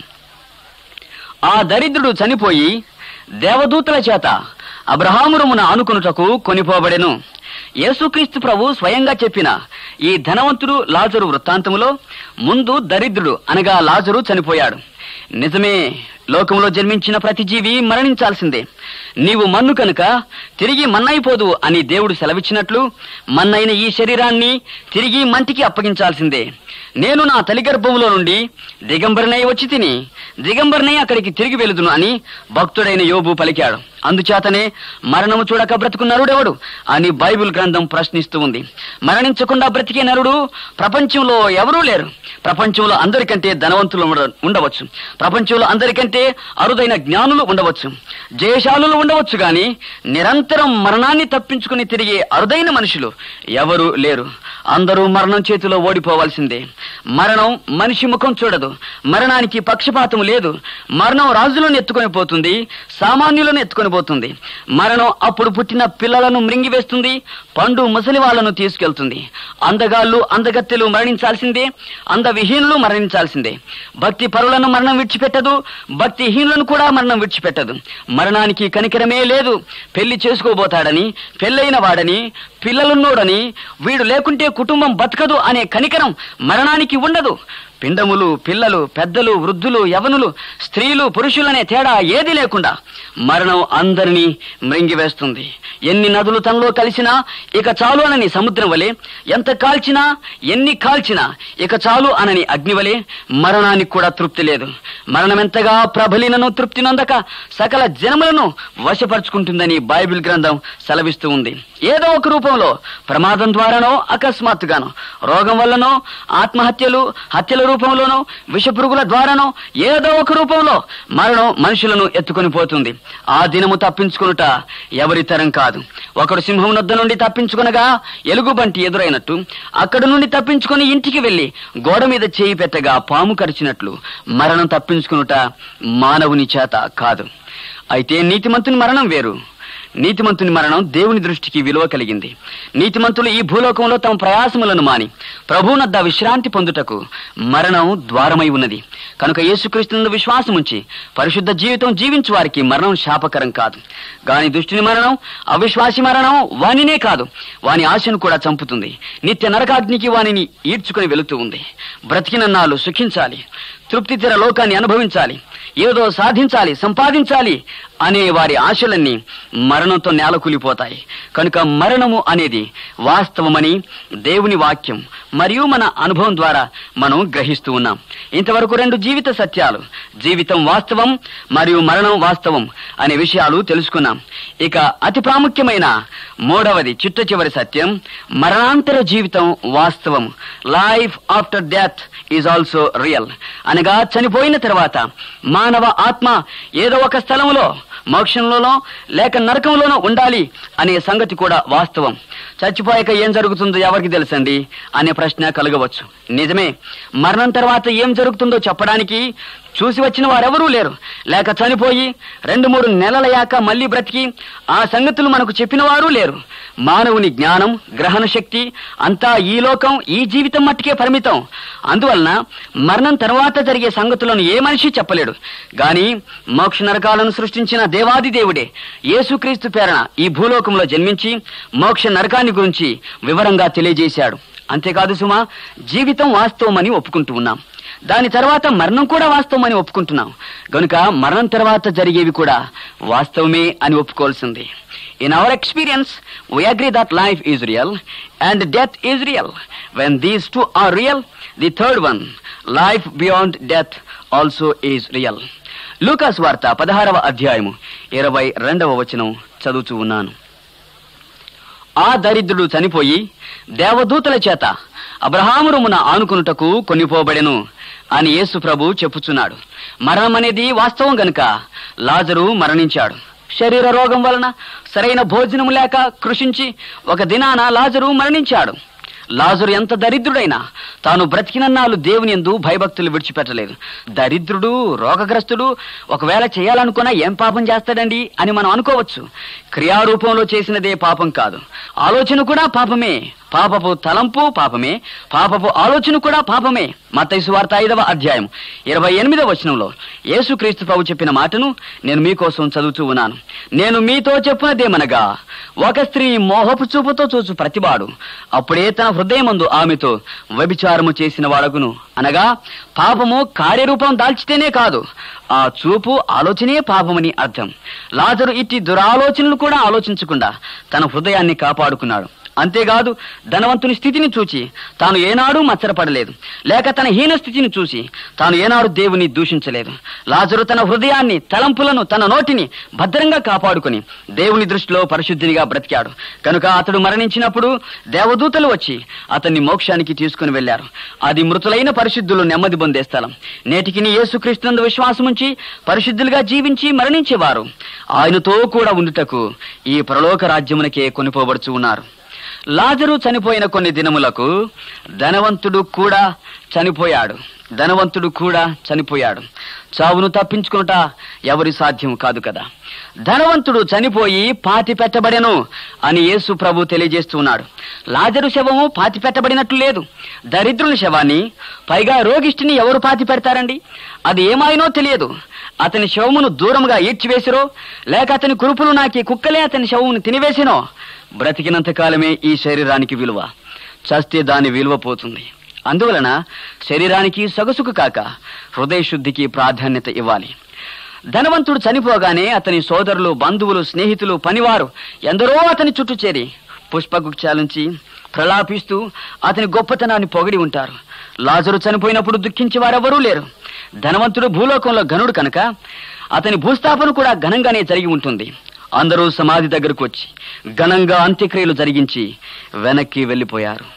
ఆ దరిద్రుడు చనిపోయి దేవదూతల చేత అబ్రహామురమున ఆనుకొనుటకు కొనిపోబడెను యేసుక్రీస్తు ప్రభు స్వయంగా చెప్పిన ఈ ధనవంతుడు లాజరు వృత్తాంతములో ముందు దరిద్రుడు అనగా లాజరు చనిపోయాడు నిజమే లోకంలో జన్మించిన ప్రతి జీవి మరణించాల్సిందే నీవు మన్ను కనుక తిరిగి మన్నైపోదు అని దేవుడు సెలవిచ్చినట్లు మన్నైన ఈ శరీరాన్ని తిరిగి మంటికి అప్పగించాల్సిందే నేను నా తల్లి గర్భములో నుండి దిగంబరనై వచ్చి తిని దిగంబరనై అక్కడికి తిరిగి వెళుదును అని భక్తుడైన యోబు పలికాడు అందుచేతనే మరణము చూడక బ్రతుకు నరుడెవడు అని బైబిల్ గ్రంథం ప్రశ్నిస్తూ ఉంది మరణించకుండా బ్రతికే నరుడు ప్రపంచంలో ఎవరూ లేరు ప్రపంచంలో అందరికంటే ధనవంతులు ఉండ- ఉండవచ్చు ప్రపంచంలో అందరికంటే అరుదైన జ్ఞానులు ఉండవచ్చు జయశాలులు ఉండవచ్చు గాని నిరంతరం మరణాన్ని తప్పించుకుని తిరిగే అరుదైన మనుషులు ఎవరు లేరు అందరూ మరణం చేతిలో ఓడిపోవాల్సిందే మరణం మనిషి ముఖం చూడదు మరణానికి పక్షపాతం లేదు మరణం రాజులను ఎత్తుకొని పోతుంది సామాన్యులను ఎత్తుకొని పోతుంది మరణం అప్పుడు పుట్టిన పిల్లలను మృంగివేస్తుంది పండు ముసలి వాళ్ళను తీసుకెళ్తుంది అందగాళ్ళు అందగత్తెలు మరణించాల్సిందే అందవిహీనులు మరణించాల్సిందే భక్తి పరులను మరణం విడిచిపెట్టదు భక్తిహీనులను కూడా మరణం విడిచిపెట్టదు మరణానికి కనికరమే లేదు పెళ్లి చేసుకోబోతాడని పెళ్ళైన వాడని పిల్లలున్నోడని వీడు లేకుంటే కుటుంబం బతకదు అనే కనికరం మరణానికి ఉండదు పిండములు పిల్లలు పెద్దలు వృద్ధులు యవనులు స్త్రీలు పురుషులనే తేడా ఏది లేకుండా మరణం అందరినీ మృంగివేస్తుంది ఎన్ని నదులు తనలో కలిసినా ఇక చాలు అనని సముద్రం వలె ఎంత కాల్చినా ఎన్ని కాల్చినా ఇక చాలు అనని అగ్ని వలె మరణానికి కూడా తృప్తి లేదు మరణమెంతగా ప్రబలినను తృప్తి నొందక సకల జనములను వశపరుచుకుంటుందని బైబిల్ గ్రంథం సెలవిస్తూ ఉంది ఏదో ఒక రూపంలో ప్రమాదం ద్వారానో అకస్మాత్తుగానో రోగం వల్లనో ఆత్మహత్యలు హత్యల రూపంలోనో విషపురుగుల ద్వారానో ఏదో ఒక రూపంలో మరణం మనుషులను ఎత్తుకొని పోతుంది ఆ దినము తప్పించుకునుట ఎవరి తరం కాదు ఒకడు సింహం నొద్ద నుండి తప్పించుకునగా ఎలుగుబంటి ఎదురైనట్టు అక్కడి నుండి తప్పించుకొని ఇంటికి వెళ్లి గోడ మీద చేయి పెట్టగా పాము కరిచినట్లు మరణం తప్పించుకునుట మానవుని చేత కాదు అయితే నీతిమంతుని మరణం వేరు నీతిమంతుని మరణం దేవుని దృష్టికి విలువ కలిగింది నీతిమంతులు ఈ భూలోకంలో తమ ప్రయాసములను మాని ప్రభువునద్ద విశ్రాంతి పొందుటకు మరణం ద్వారమై ఉన్నది కనుక యేసుక్రీస్తునందు విశ్వాసముంచి పరిశుద్ధ జీవితం జీవించు వారికి మరణం శాపకరం కాదు గాని దుష్టుని మరణం అవిశ్వాసి మరణం వానినే కాదు వాని ఆశను కూడా చంపుతుంది నిత్య నరకాగ్నికి వానిని ఈడ్చుకుని వెళుతూ ఉంది బ్రతికినన్నాళ్ళు సుఖించాలి తృప్తి తీర లోకాన్ని అనుభవించాలి ఏదో సాధించాలి సంపాదించాలి అనే వారి ఆశలన్నీ మరణంతో నేలకూలిపోతాయి కనుక మరణము అనేది వాస్తవమని దేవుని వాక్యం మరియు మన అనుభవం ద్వారా మనం గ్రహిస్తూ ఉన్నాం ఇంతవరకు రెండు జీవిత సత్యాలు జీవితం వాస్తవం మరియు మరణం వాస్తవం అనే విషయాలు తెలుసుకున్నాం ఇక అతి ప్రాముఖ్యమైన మూడవది చిట్ట చివరి సత్యం మరణాంతర జీవితం వాస్తవం life after death is also real అనగా చనిపోయిన తర్వాత మానవ ఆత్మ ఏదో ఒక స్థలంలో మోక్షంలోనో లేక నరకంలోనో ఉండాలి అనే సంగతి కూడా వాస్తవం చచ్చిపోయాక ఏం జరుగుతుందో ఎవరికి తెలుసండి అనే ప్రశ్న కలగవచ్చు నిజమే మరణం తర్వాత ఏం జరుగుతుందో చెప్పడానికి చూసి వచ్చిన వారెవరూ లేరు లేక చనిపోయి రెండు మూడు నెలలయ్యాక మళ్ళీ బ్రతికి ఆ సంగతులు మనకు చెప్పిన వారు లేరు మానవుని జ్ఞానం గ్రహణ శక్తి అంతా ఈ లోకం ఈ జీవితం మట్టుకే పరిమితం అందువలన మరణం తర్వాత జరిగే సంగతులను ఏ మనిషి చెప్పలేడు గాని మోక్ష నరకాలను సృష్టించిన దేవాది దేవుడే యేసుక్రీస్తు పేరణ ఈ భూలోకంలో జన్మించి మోక్ష నరకాన్ని గురించి వివరంగా తెలియజేశాడు అంతేకాదు సుమా జీవితం వాస్తవమని ఒప్పుకుంటూ ఉన్నాం దాని తర్వాత మరణం కూడా వాస్తవమని ఒప్పుకుంటున్నాం గనుక మరణం తర్వాత జరిగేవి కూడా వాస్తవమే అని ఒప్పుకోవాల్సింది in our experience we agree that life is real and death is real when these two are real the third one life beyond death also is real లూకాస్ వార్త పదహారవ అధ్యాయము ఇరవై రెండవ వచనం చదువుతూ ఉన్నాను ఆ దరిద్రుడు చనిపోయి దేవదూతల చేత అబ్రహాము రొమ్మున ఆనుకునుటకు కొనిపోబడెను అని యేసు ప్రభు చెప్పుచున్నాడు మరణం అనేది వాస్తవం గనుక లాజరు మరణించాడు శరీర రోగం వలన సరైన భోజనం లేక కృషించి ఒక దినాన లాజరు మరణించాడు లాజరు ఎంత దరిద్రుడైనా తాను బ్రతికినన్నాళ్ళు దేవుని ఎందు భయభక్తులు విడిచిపెట్టలేదు దరిద్రుడు రోగగ్రస్తుడు ఒకవేళ చేయాలనుకున్నా ఏం పాపం చేస్తాడండి అని మనం అనుకోవచ్చు క్రియారూపంలో చేసినదే పాపం కాదు ఆలోచన కూడా పాపమే పాపపు తలంపు పాపమే పాపపు ఆలోచన కూడా పాపమే మత్తయి వార్త ఐదవ అధ్యాయం ఇరవై ఎనిమిదవ వచనంలో యేసుక్రీస్తు ప్రభు చెప్పిన మాటను నేను మీకోసం చదువుతూ ఉన్నాను నేను మీతో చెప్పినదేమనగా ఒక స్త్రీ మోహపు చూపుతో చూచు ప్రతివాడు అప్పుడే తన హృదయమందు ఆమెతో వ్యభిచారము చేసిన వాడగును అనగా పాపము కార్యరూపం దాల్చితేనే కాదు ఆ చూపు ఆలోచనే పాపమని అర్థం లాజరు ఇట్టి దురాలోచనలు కూడా ఆలోచించకుండా తన హృదయాన్ని కాపాడుకున్నాడు అంతేకాదు ధనవంతుని స్థితిని చూచి తాను ఏనాడు మచ్చరపడలేదు లేక తన హీన స్థితిని చూసి తాను ఏనాడు దేవుని దూషించలేదు లాజరు తన హృదయాన్ని తలంపులను తన నోటిని భద్రంగా కాపాడుకుని దేవుని దృష్టిలో పరిశుద్ధినిగా బ్రతికాడు కనుక అతడు మరణించినప్పుడు దేవదూతలు వచ్చి అతన్ని మోక్షానికి తీసుకుని వెళ్లారు అది మృతులైన పరిశుద్ధులు నెమ్మది పొందే స్థలం నేటికి నీ యేసుక్రీస్తునందు విశ్వాసముంచి పరిశుద్ధులుగా జీవించి మరణించేవారు ఆయనతో కూడా ఉండుటకు ఈ పరలోక రాజ్యమునకే కొనిపోబడుచు ఉన్నారు లాజరు చనిపోయిన కొన్ని దినములకు ధనవంతుడు కూడా చనిపోయాడు ధనవంతుడు కూడా చనిపోయాడు చావును తప్పించుకునుట ఎవరి సాధ్యం కాదు కదా ధనవంతుడు చనిపోయి పాతి పెట్టబడెను అని యేసు ప్రభు తెలియజేస్తున్నాడు లాజరు శవము పాతి పెట్టబడినట్లు లేదు దరిద్రుని శవాన్ని పైగా రోగిష్టిని ఎవరు పాతి పెడతారండి అది ఏమాయినో తెలియదు అతని శవమును దూరముగా ఈడ్చివేసిరో లేక అతని కురుపులు నాకి కుక్కలే అతని శవమును తినివేసినో బ్రతికినంత కాలమే ఈ శరీరానికి విలువ చస్తే దాని విలువ పోతుంది అందువలన శరీరానికి సొగసుకు కాక హృదయ శుద్ధికి ప్రాధాన్యత ఇవ్వాలి ధనవంతుడు చనిపోగానే అతని సోదరులు బంధువులు స్నేహితులు పనివారు ఎందరో అతని చుట్టూ చేరి పుష్పగుచ్చాలుంచి ప్రలాపిస్తూ అతని గొప్పతనాన్ని పొగిడి ఉంటారు లాజరు చనిపోయినప్పుడు దుఃఖించే వారెవరూ లేరు ధనవంతుడు భూలోకంలో ఘనుడు కనుక అతని భూస్థాపన కూడా ఘనంగానే జరిగి ఉంటుంది అందరూ సమాధి దగ్గరకు వచ్చి ఘనంగా అంత్యక్రియలు జరిగించి వెనక్కి వెళ్ళిపోయారు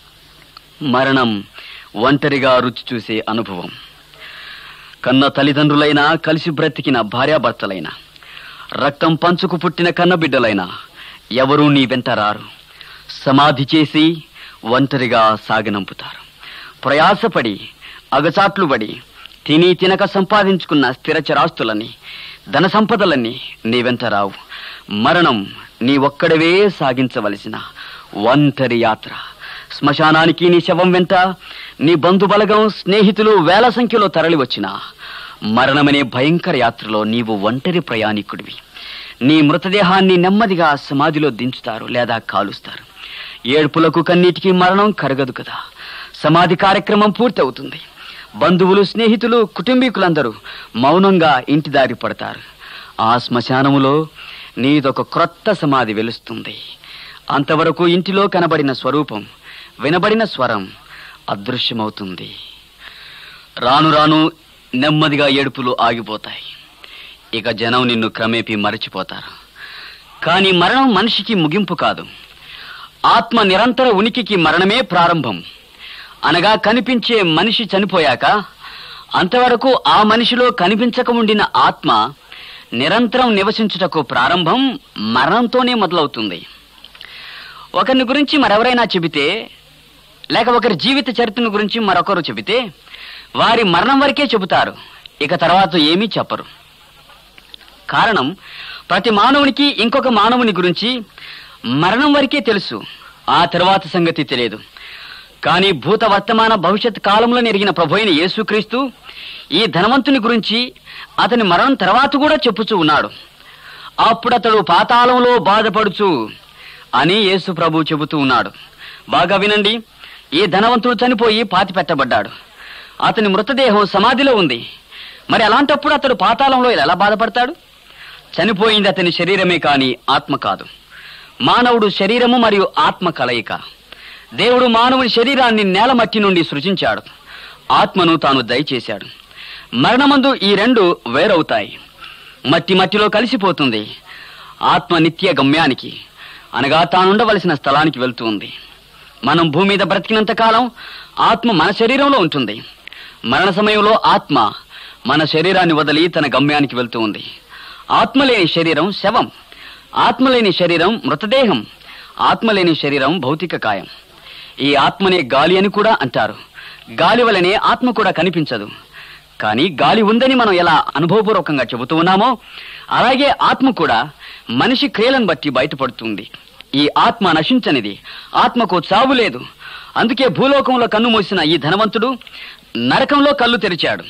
మరణం ఒంటరిగా రుచి చూసే అనుభవం కన్న తల్లిదండ్రులైనా కలిసి బ్రతికిన భార్యాభర్తలైనా రక్తం పంచుకు పుట్టిన కన్న బిడ్డలైనా ఎవరూ నీ వెంట రారు సమాధి చేసి ఒంటరిగా సాగనంపుతారు ప్రయాసపడి అగచాట్లు పడి తిని తినక సంపాదించుకున్న స్థిరచరాస్తులని ధన సంపదలన్నీ నీ వెంట రావు మరణం నీ ఒక్కడవే సాగించవలసిన ఒంటరి యాత్ర శ్మశానానికి నీ శవం వెంట నీ బంధుబలగం స్నేహితులు వేల సంఖ్యలో తరలి వచ్చిన మరణమనే భయంకర యాత్రలో నీవు ఒంటరి ప్రయాణికుడివి నీ మృతదేహాన్ని నెమ్మదిగా సమాధిలో దించుతారు లేదా కాలుస్తారు ఏడుపులకు కన్నీటికి మరణం కరగదు కదా సమాధి కార్యక్రమం పూర్తవుతుంది బంధువులు స్నేహితులు కుటుంబీకులందరూ మౌనంగా ఇంటి దారి పడతారు ఆ శ్మశానములో నీదొక క్రొత్త సమాధి వెలుస్తుంది అంతవరకు ఇంటిలో కనబడిన స్వరూపం వినబడిన స్వరం అదృశ్యమవుతుంది రాను రాను నెమ్మదిగా ఏడుపులు ఆగిపోతాయి ఇక జనం నిన్ను క్రమేపీ మరచిపోతారు కానీ మరణం మనిషికి ముగింపు కాదు ఆత్మ నిరంతర ఉనికికి మరణమే ప్రారంభం అనగా కనిపించే మనిషి చనిపోయాక అంతవరకు ఆ మనిషిలో కనిపించక ఉండిన ఆత్మ నిరంతరం నివసించుటకు ప్రారంభం మరణంతోనే మొదలవుతుంది ఒకరిని గురించి మరెవరైనా చెబితే లేక ఒకరి జీవిత చరిత్రను గురించి మరొకరు చెబితే వారి మరణం వరకే చెబుతారు ఇక తర్వాత ఏమీ చెప్పరు కారణం ప్రతి మానవునికి ఇంకొక మానవుని గురించి మరణం వరకే తెలుసు ఆ తర్వాత సంగతి తెలియదు కానీ భూత వర్తమాన భవిష్యత్ కాలంలో నెరిగిన ప్రభు అయిన యేసుక్రీస్తు ఈ ధనవంతుని గురించి అతని మరణం తర్వాత కూడా చెప్పుచూ ఉన్నాడు అప్పుడతడు పాతాళంలో బాధపడుచు అని యేసు ప్రభు చెబుతూ ఉన్నాడు బాగా వినండి ఈ ధనవంతుడు చనిపోయి పాతి పెట్టబడ్డాడు అతని మృతదేహం సమాధిలో ఉంది మరి అలాంటప్పుడు అతడు పాతాళంలో ఎలా బాధపడతాడు చనిపోయింది అతని శరీరమే కాని ఆత్మ కాదు మానవుడు శరీరము మరియు ఆత్మ కలయిక దేవుడు మానవుని శరీరాన్ని నేల మట్టి నుండి సృజించాడు ఆత్మను తాను దయచేశాడు మరణమందు ఈ రెండు వేరవుతాయి మట్టి మట్టిలో కలిసిపోతుంది ఆత్మ నిత్య గమ్యానికి అనగా తానుండవలసిన స్థలానికి వెళ్తుంది మనం భూమి మీద బ్రతికినంత కాలం ఆత్మ మన శరీరంలో ఉంటుంది మరణ సమయంలో ఆత్మ మన శరీరాన్ని వదిలి తన గమ్యానికి వెళ్తూ ఉంది ఆత్మ లేని శరీరం శవం ఆత్మ లేని శరీరం మృతదేహం ఆత్మ లేని శరీరం భౌతిక కాయం ఈ ఆత్మనే గాలి అని కూడా అంటారు గాలి వలనే ఆత్మ కూడా కనిపించదు కానీ గాలి ఉందని మనం ఎలా అనుభవపూర్వకంగా చెబుతూ ఉన్నామో అలాగే ఆత్మ కూడా మనిషి క్రియలను బట్టి బయటపడుతుంది ఈ ఆత్మ నశించనిది ఆత్మకు చావు లేదు అందుకే భూలోకంలో కన్ను మూసిన ఈ ధనవంతుడు నరకంలో కళ్ళు తెరిచాడు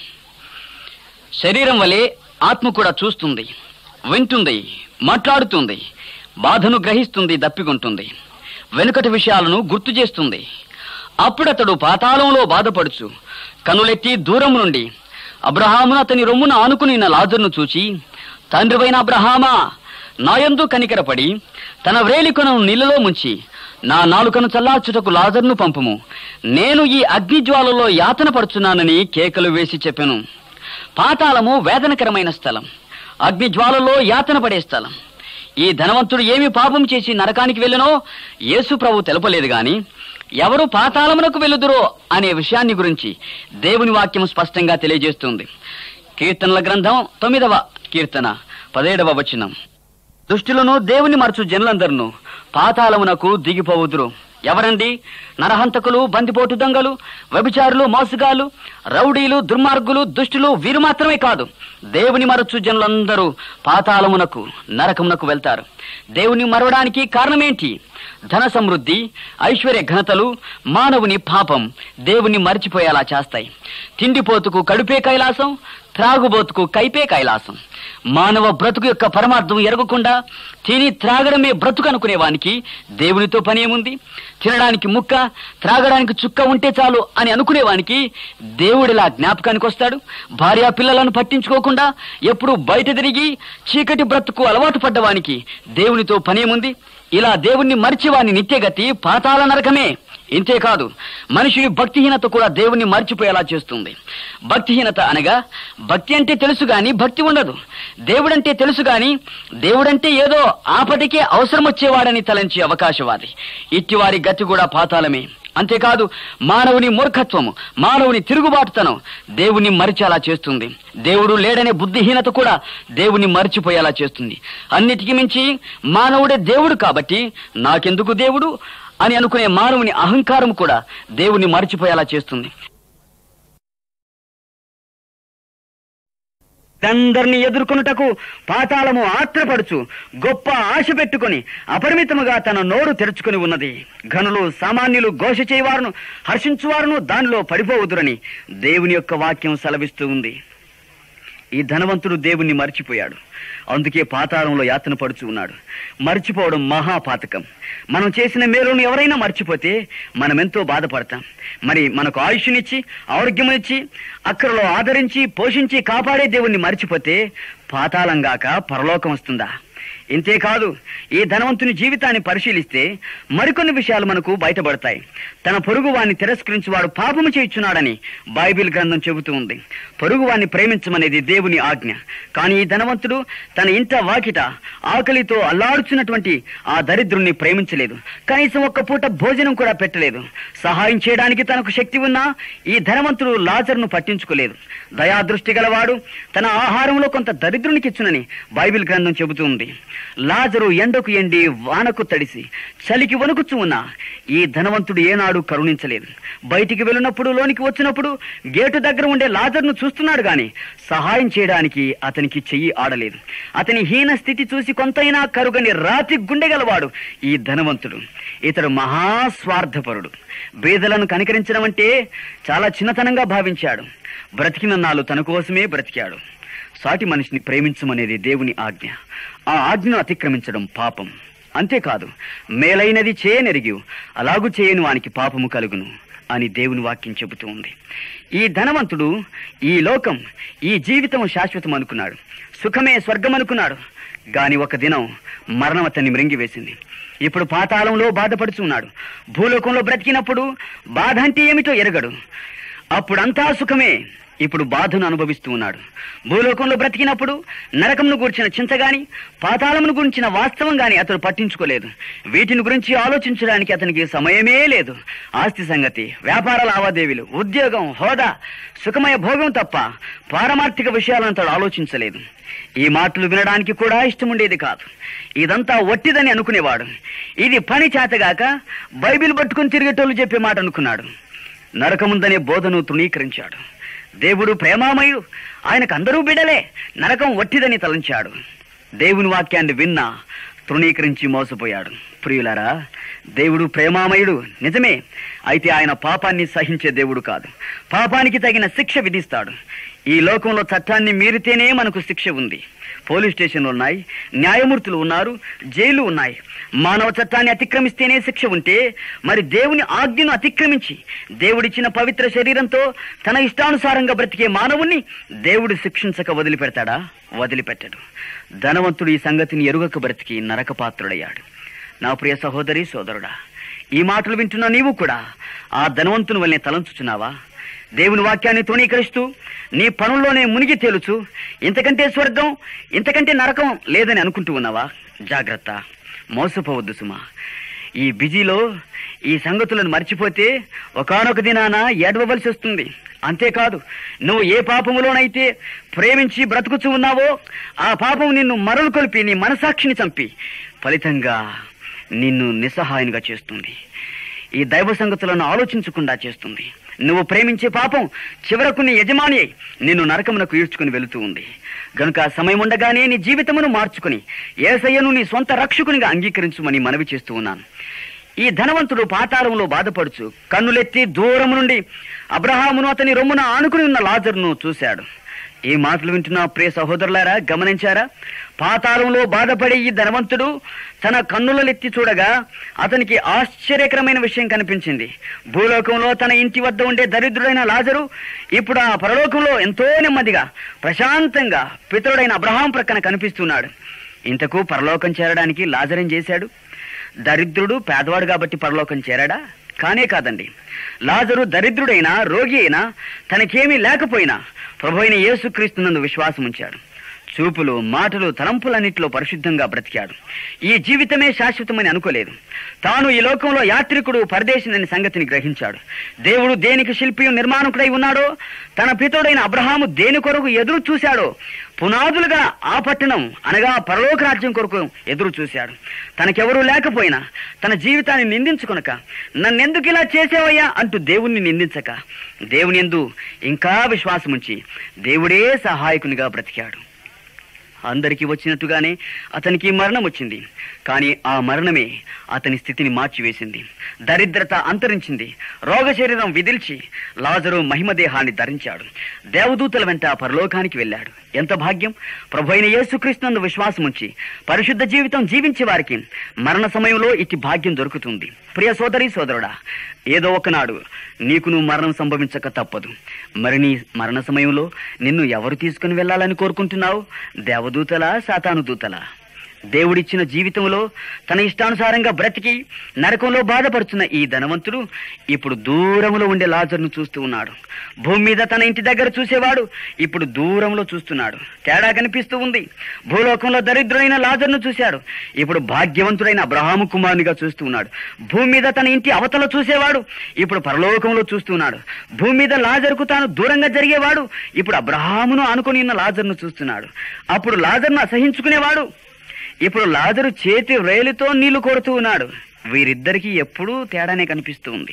శరీరం వలె ఆత్మ కూడా చూస్తుంది వింటుంది మాట్లాడుతుంది బాధను గ్రహిస్తుంది దప్పికొంటుంది వెనుకటి విషయాలను గుర్తు చేస్తుంది అప్పుడతడు పాతాళంలో బాధపడుచు కనులెత్తి దూరం నుండి అబ్రహామును అతని రొమ్మున ఆనుకుని ఉన్న లాజర్ను చూచి తండ్రివైన అబ్రహామా నాయందు కనికరపడి తన వ్రేలికొనను నీళ్ళలో ముంచి నా నాలుకను చల్లార్చుటకు లాజర్ను పంపుము నేను ఈ అగ్నిజ్వాలలో యాతన పడుచున్నానని కేకలు వేసి చెప్పెను పాతాళము వేదనకరమైన స్థలం అగ్నిజ్వాలలో యాతన పడే స్థలం ఈ ధనవంతుడు ఏమి పాపం చేసి నరకానికి వెళ్ళనో యేసు ప్రభు తెలపలేదు గాని ఎవరు పాతాళమునకు వెళ్ళుదురో అనే విషయాన్ని గురించి దేవుని వాక్యం స్పష్టంగా తెలియజేస్తుంది కీర్తనల గ్రంథం తొమ్మిదవ కీర్తన పదేడవ వచనం దుష్టులను దేవుని మరచు జనులందరినూ పాతాళమునకు దిగిపోవుదురు ఎవరండి నరహంతకులు బందిపోటు దొంగలు వ్యభిచారులు మోసగాలు రౌడీలు దుర్మార్గులు దుష్టులు వీరు మాత్రమే కాదు దేవుని మరచు జనులందరూ పాతాళమునకు నరకమునకు వెళ్తారు దేవుని మరవడానికి కారణమేంటి ధన సమృద్ధి ఐశ్వర్య ఘనతలు మానవుని పాపం దేవుని మరిచిపోయేలా చేస్తాయి తిండిపోతుకు కడుపే కైలాసం త్రాగుబోతుకు కైపే కైలాసం మానవ బ్రతుకు యొక్క పరమార్థం ఎరగకుండా తిని త్రాగడమే బ్రతుకు అనుకునేవానికి దేవునితో పనేముంది తినడానికి ముక్క త్రాగడానికి చుక్క ఉంటే చాలు అని అనుకునేవానికి దేవుడిలా జ్ఞాపకానికి వస్తాడు భార్యా పిల్లలను పట్టించుకోకుండా ఎప్పుడు బయట తిరిగి చీకటి బ్రతుకు అలవాటు పడ్డవానికి దేవునితో పనేముంది ఇలా దేవుణ్ణి మరిచివాని నిత్యగతి పాతాల నరకమే ఇంతేకాదు మనిషిని భక్తిహీనత కూడా దేవుణ్ణి మర్చిపోయేలా చేస్తుంది భక్తిహీనత అనగా భక్తి అంటే తెలుసు గాని భక్తి ఉండదు దేవుడంటే తెలుసు గాని దేవుడంటే ఏదో ఆపటికే అవసరం వచ్చేవాడని తలంచే అవకాశవాది ఇట్టివారి గతి కూడా పాతాళమే అంతేకాదు మానవుని మూర్ఖత్వము మానవుని తిరుగుబాటుతనం దేవుని మరిచేలా చేస్తుంది దేవుడు లేడనే బుద్ధిహీనత కూడా దేవుని మరిచిపోయేలా చేస్తుంది అన్నిటికీ మించి మానవుడే దేవుడు కాబట్టి నాకెందుకు దేవుడు అని అనుకునే మానవుని అహంకారం కూడా దేవుని మరిచిపోయేలా చేస్తుంది అందరిని ఎదుర్కొనుటకు పాతాళము ఆత్రపడుచు గొప్ప ఆశ పెట్టుకొని అపరిమితముగా తన నోరు తెరుచుకుని ఉన్నది ఘనులు సామాన్యులు ఘోష చేయవారును హర్షించువారును దానిలో పడిపోవుదురని దేవుని యొక్క వాక్యం సెలవిస్తూ ఉంది ఈ ధనవంతుడు దేవుణ్ణి మర్చిపోయాడు అందుకే పాతాళంలో యాతన పడుచు ఉన్నాడు మర్చిపోవడం మహాపాతకం మనం చేసిన మేలును ఎవరైనా మర్చిపోతే మనం ఎంతో బాధపడతాం మరి మనకు ఆయుష్నిచ్చి ఆరోగ్యమునిచ్చి అక్కడలో ఆదరించి పోషించి కాపాడే దేవుణ్ణి మర్చిపోతే పాతాళం గాక పరలోకం వస్తుందా ఇంతేకాదు ఈ ధనవంతుని జీవితాన్ని పరిశీలిస్తే మరికొన్ని విషయాలు మనకు బయటపడతాయి తన పొరుగు వాణ్ణి తిరస్కరించి వాడు పాపము చేయుచున్నాడని బైబిల్ గ్రంథం చెబుతూ ఉంది పొరుగు వాణ్ణి ప్రేమించమనేది దేవుని ఆజ్ఞ కానీ ఈ ధనవంతుడు తన ఇంట వాకిట ఆకలితో అల్లాడుచున్నటువంటి ఆ దరిద్రుణ్ణి ప్రేమించలేదు కనీసం ఒక్క పూట భోజనం కూడా పెట్టలేదు సహాయం చేయడానికి తనకు శక్తి ఉన్నా ఈ ధనవంతుడు లాజర్ను పట్టించుకోలేదు దయాదృష్టి గలవాడు తన ఆహారంలో కొంత దరిద్రునికిచ్చునని బైబిల్ గ్రంథం చెబుతుంది లాజరు ఎండకు ఎండి వానకు తడిసి చలికి వణుకుచు ఉన్న ఈ ధనవంతుడు ఏనాడు కరుణించలేదు బయటికి వెళ్ళినప్పుడు లోనికి వచ్చినప్పుడు గేటు దగ్గర ఉండే లాజర్ను చూస్తున్నాడు గాని సహాయం చేయడానికి అతనికి చెయ్యి ఆడలేదు అతని హీన స్థితి చూసి కొంతైనా కరుగని రాతి గుండె గలవాడు ఈ ధనవంతుడు ఇతడు మహాస్వార్థపరుడు బీదలను కనికరించడం అంటే చాలా చిన్నతనంగా భావించాడు బ్రతికినన్నాళ్ళు తన కోసమే బ్రతికాడు సాటి మనిషిని ప్రేమించమనేది దేవుని ఆజ్ఞ ఆ ఆజ్ఞను అతిక్రమించడం పాపం అంతేకాదు మేలైనది చేయనెరిగి అలాగు చేయని వానికి పాపము కలుగును అని దేవుని వాక్యం చెబుతూ ఉంది ఈ ధనవంతుడు ఈ లోకం ఈ జీవితం శాశ్వతం అనుకున్నాడు సుఖమే స్వర్గం అనుకున్నాడు గాని ఒక దినం మరణం అతన్ని మృంగివేసింది ఇప్పుడు పాతాళంలో బాధపడుచున్నాడు భూలోకంలో బ్రతికినప్పుడు బాధ అంటే ఏమిటో ఎరగడు అప్పుడంతా సుఖమే ఇప్పుడు బాధను అనుభవిస్తూ ఉన్నాడు భూలోకంలో బ్రతికినప్పుడు నరకంను గురించిన చింత గాని పాతాళమును గురించిన వాస్తవం గాని అతడు పట్టించుకోలేదు వీటిని గురించి ఆలోచించడానికి అతనికి సమయమే లేదు ఆస్తి సంగతి వ్యాపార లావాదేవీలు ఉద్యోగం హోదా సుఖమయ భోగం తప్ప పారమార్థిక విషయాలను అతడు ఆలోచించలేదు ఈ మాటలు వినడానికి కూడా ఇష్టముండేది కాదు ఇదంతా వట్టిదని అనుకునేవాడు ఇది పని చేతగాక బైబిల్ పట్టుకుని తిరిగేటోళ్ళు చెప్పే మాట అనుకున్నాడు నరకముందనే బోధను తృణీకరించాడు దేవుడు ప్రేమామయుడు ఆయనకు అందరూ బిడలే నరకం వట్టిదని తలంచాడు దేవుని వాక్యాన్ని విన్నా తృణీకరించి మోసపోయాడు ప్రియులారా దేవుడు ప్రేమామయుడు నిజమే అయితే ఆయన పాపాన్ని సహించే దేవుడు కాదు పాపానికి తగిన శిక్ష విధిస్తాడు ఈ లోకంలో చట్టాన్ని మీరితేనే మనకు శిక్ష ఉంది పోలీస్ స్టేషన్లు ఉన్నాయి న్యాయమూర్తులు ఉన్నారు జైలు ఉన్నాయి మానవ చట్టాన్ని అతిక్రమిస్తేనే శిక్ష ఉంటే మరి దేవుని ఆజ్ఞను అతిక్రమించి దేవుడిచ్చిన పవిత్ర శరీరంతో తన ఇష్టానుసారంగా బ్రతికే మానవుణ్ణి దేవుడు శిక్షించక వదిలిపెడతాడా వదిలిపెట్టడు ధనవంతుడు ఈ సంగతిని ఎరుగక బ్రతికి నరకపాత్రుడయ్యాడు నా ప్రియ సహోదరి సోదరుడా ఈ మాటలు వింటున్న నీవు కూడా ఆ ధనవంతుని వల్లనే తలంచుచున్నావా దేవుని వాక్యాన్ని తృణీకరిస్తూ నీ పనుల్లోనే మునిగి తేలుచు ఇంతకంటే స్వర్గం ఇంతకంటే నరకం లేదని అనుకుంటూ ఉన్నావా జాగ్రత్త మోసపోవద్దు సుమా ఈ బిజీలో ఈ సంగతులను మర్చిపోతే ఒకానొక దినాన ఏడవవలసి వస్తుంది అంతేకాదు నువ్వు ఏ పాపములోనైతే ప్రేమించి బ్రతుకుచూ ఉన్నావో ఆ పాపం నిన్ను మరలు కొలిపి నీ మనసాక్షిని చంపి ఫలితంగా నిన్ను నిస్సహాయనుగా చేస్తుంది ఈ దైవ సంగతులను ఆలోచించకుండా చేస్తుంది నువ్వు ప్రేమించే పాపం చివరకు నీ యజమాని అయి నిన్ను నరకమునకు ఈడ్చుకుని వెళుతూ ఉంది గనుక సమయం ఉండగానే నీ జీవితమును మార్చుకుని ఏసయ్యను నీ సొంత రక్షకునిగా అంగీకరించుమని మనవి చేస్తూ ఉన్నాను ఈ ధనవంతుడు పాతాళంలో బాధపడుచు కన్నులెత్తి దూరం నుండి అబ్రహామును అతని రొమ్మున ఆనుకుని ఉన్న లాజరును చూశాడు ఈ మాటలు వింటున్న ప్రియ సహోదరులారా గమనించారా పాతాళంలో బాధపడే ఈ ధనవంతుడు తన కన్నులెత్తి చూడగా అతనికి ఆశ్చర్యకరమైన విషయం కనిపించింది భూలోకంలో తన ఇంటి వద్ద ఉండే దరిద్రుడైన లాజరు ఇప్పుడు ఆ పరలోకంలో ఎంతో నెమ్మదిగా ప్రశాంతంగా పితరుడైన అబ్రహాం ప్రక్కన కనిపిస్తున్నాడు ఇంతకు పరలోకం చేరడానికి లాజరేం చేశాడు దరిద్రుడు పేదవాడు కాబట్టి పరలోకం చేరాడా కానే కాదండి లాజరు దరిద్రుడైనా రోగి అయినా తనకేమీ లేకపోయినా ప్రభు అయిన యేసుక్రీస్తునందు విశ్వాసం ఉంచాడు చూపులు మాటలు తలంపులన్నింటిలో పరిశుద్ధంగా బ్రతికాడు ఈ జీవితమే శాశ్వతమని అనుకోలేదు తాను ఈ లోకంలో యాత్రికుడు పరదేశినని సంగతిని గ్రహించాడు దేవుడు దేనికి శిల్పి నిర్మాణకుడై ఉన్నాడో తన పితుడైన అబ్రహాము దేని కొరకు ఎదురు చూశాడో పునాదులుగా ఆ పట్టణం అనగా పరలోక రాజ్యం కొరకు ఎదురు చూశాడు తనకెవరూ లేకపోయినా తన జీవితాన్ని నిందించుకొనక నన్నెందుకు ఇలా చేసేవయ్యా అంటూ దేవుణ్ణి నిందించక దేవుని ఎందు ఇంకా విశ్వాసముంచి దేవుడే సహాయకునిగా బ్రతికాడు అందరికీ వచ్చినట్టుగానే అతనికి మరణం వచ్చింది కానీ ఆ మరణమే అతని స్థితిని మార్చివేసింది దరిద్రత అంతరించింది రోగ శరీరం విదిల్చి లాజరు మహిమదేహాన్ని ధరించాడు దేవదూతల వెంట పరలోకానికి వెళ్ళాడు ఎంత భాగ్యం ప్రభు అయిన యేసుక్రీస్తునందు విశ్వాసం ఉంచి పరిశుద్ధ జీవితం జీవించే వారికి మరణ సమయంలో ఇట్టి భాగ్యం దొరుకుతుంది ప్రియ సోదరి సోదరుడా ఏదో ఒకనాడు నీకు నువ్వు మరణం సంభవించక తప్పదు మరి నీ మరణ సమయంలో నిన్ను ఎవరు తీసుకుని వెళ్ళాలని కోరుకుంటున్నావు దేవదూతలా సాతాను దూతలా దేవుడిచ్చిన జీవితంలో తన ఇష్టానుసారంగా బ్రతికి నరకంలో బాధపడుతున్న ఈ ధనవంతుడు ఇప్పుడు దూరంలో ఉండే లాజర్ను చూస్తూ ఉన్నాడు భూమి మీద తన ఇంటి దగ్గర చూసేవాడు ఇప్పుడు దూరంలో చూస్తున్నాడు తేడా కనిపిస్తూ ఉంది భూలోకంలో దరిద్రుడైన లాజర్ను చూశాడు ఇప్పుడు భాగ్యవంతుడైన అబ్రహాము కుమారునిగా చూస్తూ ఉన్నాడు భూమి మీద తన ఇంటి అవతల చూసేవాడు ఇప్పుడు పరలోకంలో చూస్తున్నాడు భూమి మీద లాజర్కు తాను దూరంగా జరిగేవాడు ఇప్పుడు అబ్రహామును ఆనుకొని ఉన్న లాజర్ను చూస్తున్నాడు అప్పుడు లాజర్ను అసహించుకునేవాడు ఇప్పుడు లాజరు చేతి రేలుతో నీళ్లు కొడుతూ ఉన్నాడు వీరిద్దరికీ ఎప్పుడూ తేడానే కనిపిస్తూ ఉంది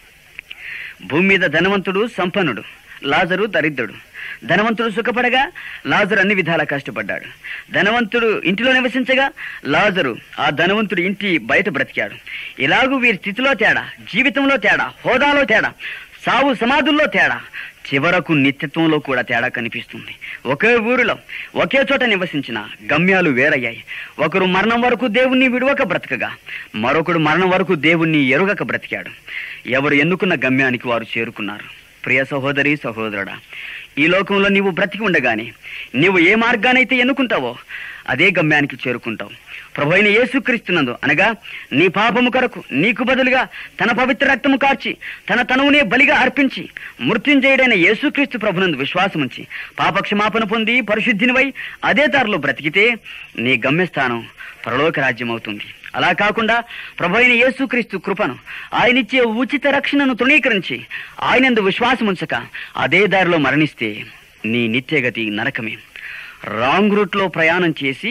భూమి మీద ధనవంతుడు సంపన్నుడు లాజరు దరిద్రుడు ధనవంతుడు సుఖపడగా లాజరు అన్ని విధాలా కష్టపడ్డాడు ధనవంతుడు ఇంటిలో నివసించగా లాజరు ఆ ధనవంతుడు ఇంటి బయట బ్రతికాడు ఇలాగూ వీరి స్థితిలో తేడా జీవితంలో తేడా హోదాలో తేడా సావు సమాధుల్లో తేడా చివరకు నిత్యత్వంలో కూడా తేడా కనిపిస్తుంది ఒకే ఊరిలో ఒకే చోట నివసించిన గమ్యాలు వేరయ్యాయి ఒకరు మరణం వరకు దేవుణ్ణి విడవక బ్రతకగా మరొకడు మరణం వరకు దేవుణ్ణి ఎరుగక బ్రతికాడు ఎవరు ఎన్నుకున్న గమ్యానికి వారు చేరుకున్నారు ప్రియ సహోదరి సహోదరుడా ఈ లోకంలో నీవు బ్రతికి ఉండగానే నీవు ఏ మార్గానైతే ఎన్నుకుంటావో అదే గమ్యానికి చేరుకుంటావు ప్రభు అయిన యేసుక్రీస్తునందు అనగా నీ పాపము కొరకు నీకు బదులుగా తన పవిత్ర రక్తము కార్చి తన తనువునే బలిగా అర్పించి మృత్యుంజయుడైన యేసుక్రీస్తు ప్రభునందు విశ్వాసముంచి పాపక్షమాపణ పొంది పరిశుద్ధినివై అదే దారిలో బ్రతికితే నీ గమ్యస్థానం పరలోక రాజ్యం అవుతుంది అలా కాకుండా ప్రభు అయిన యేసుక్రీస్తు కృపను ఆయనిచ్చే ఉచిత రక్షణను తృణీకరించి ఆయనందు విశ్వాసముంచక అదే దారిలో మరణిస్తే నీ నిత్యగతి నరకమే రాంగ్ రూట్లో ప్రయాణం చేసి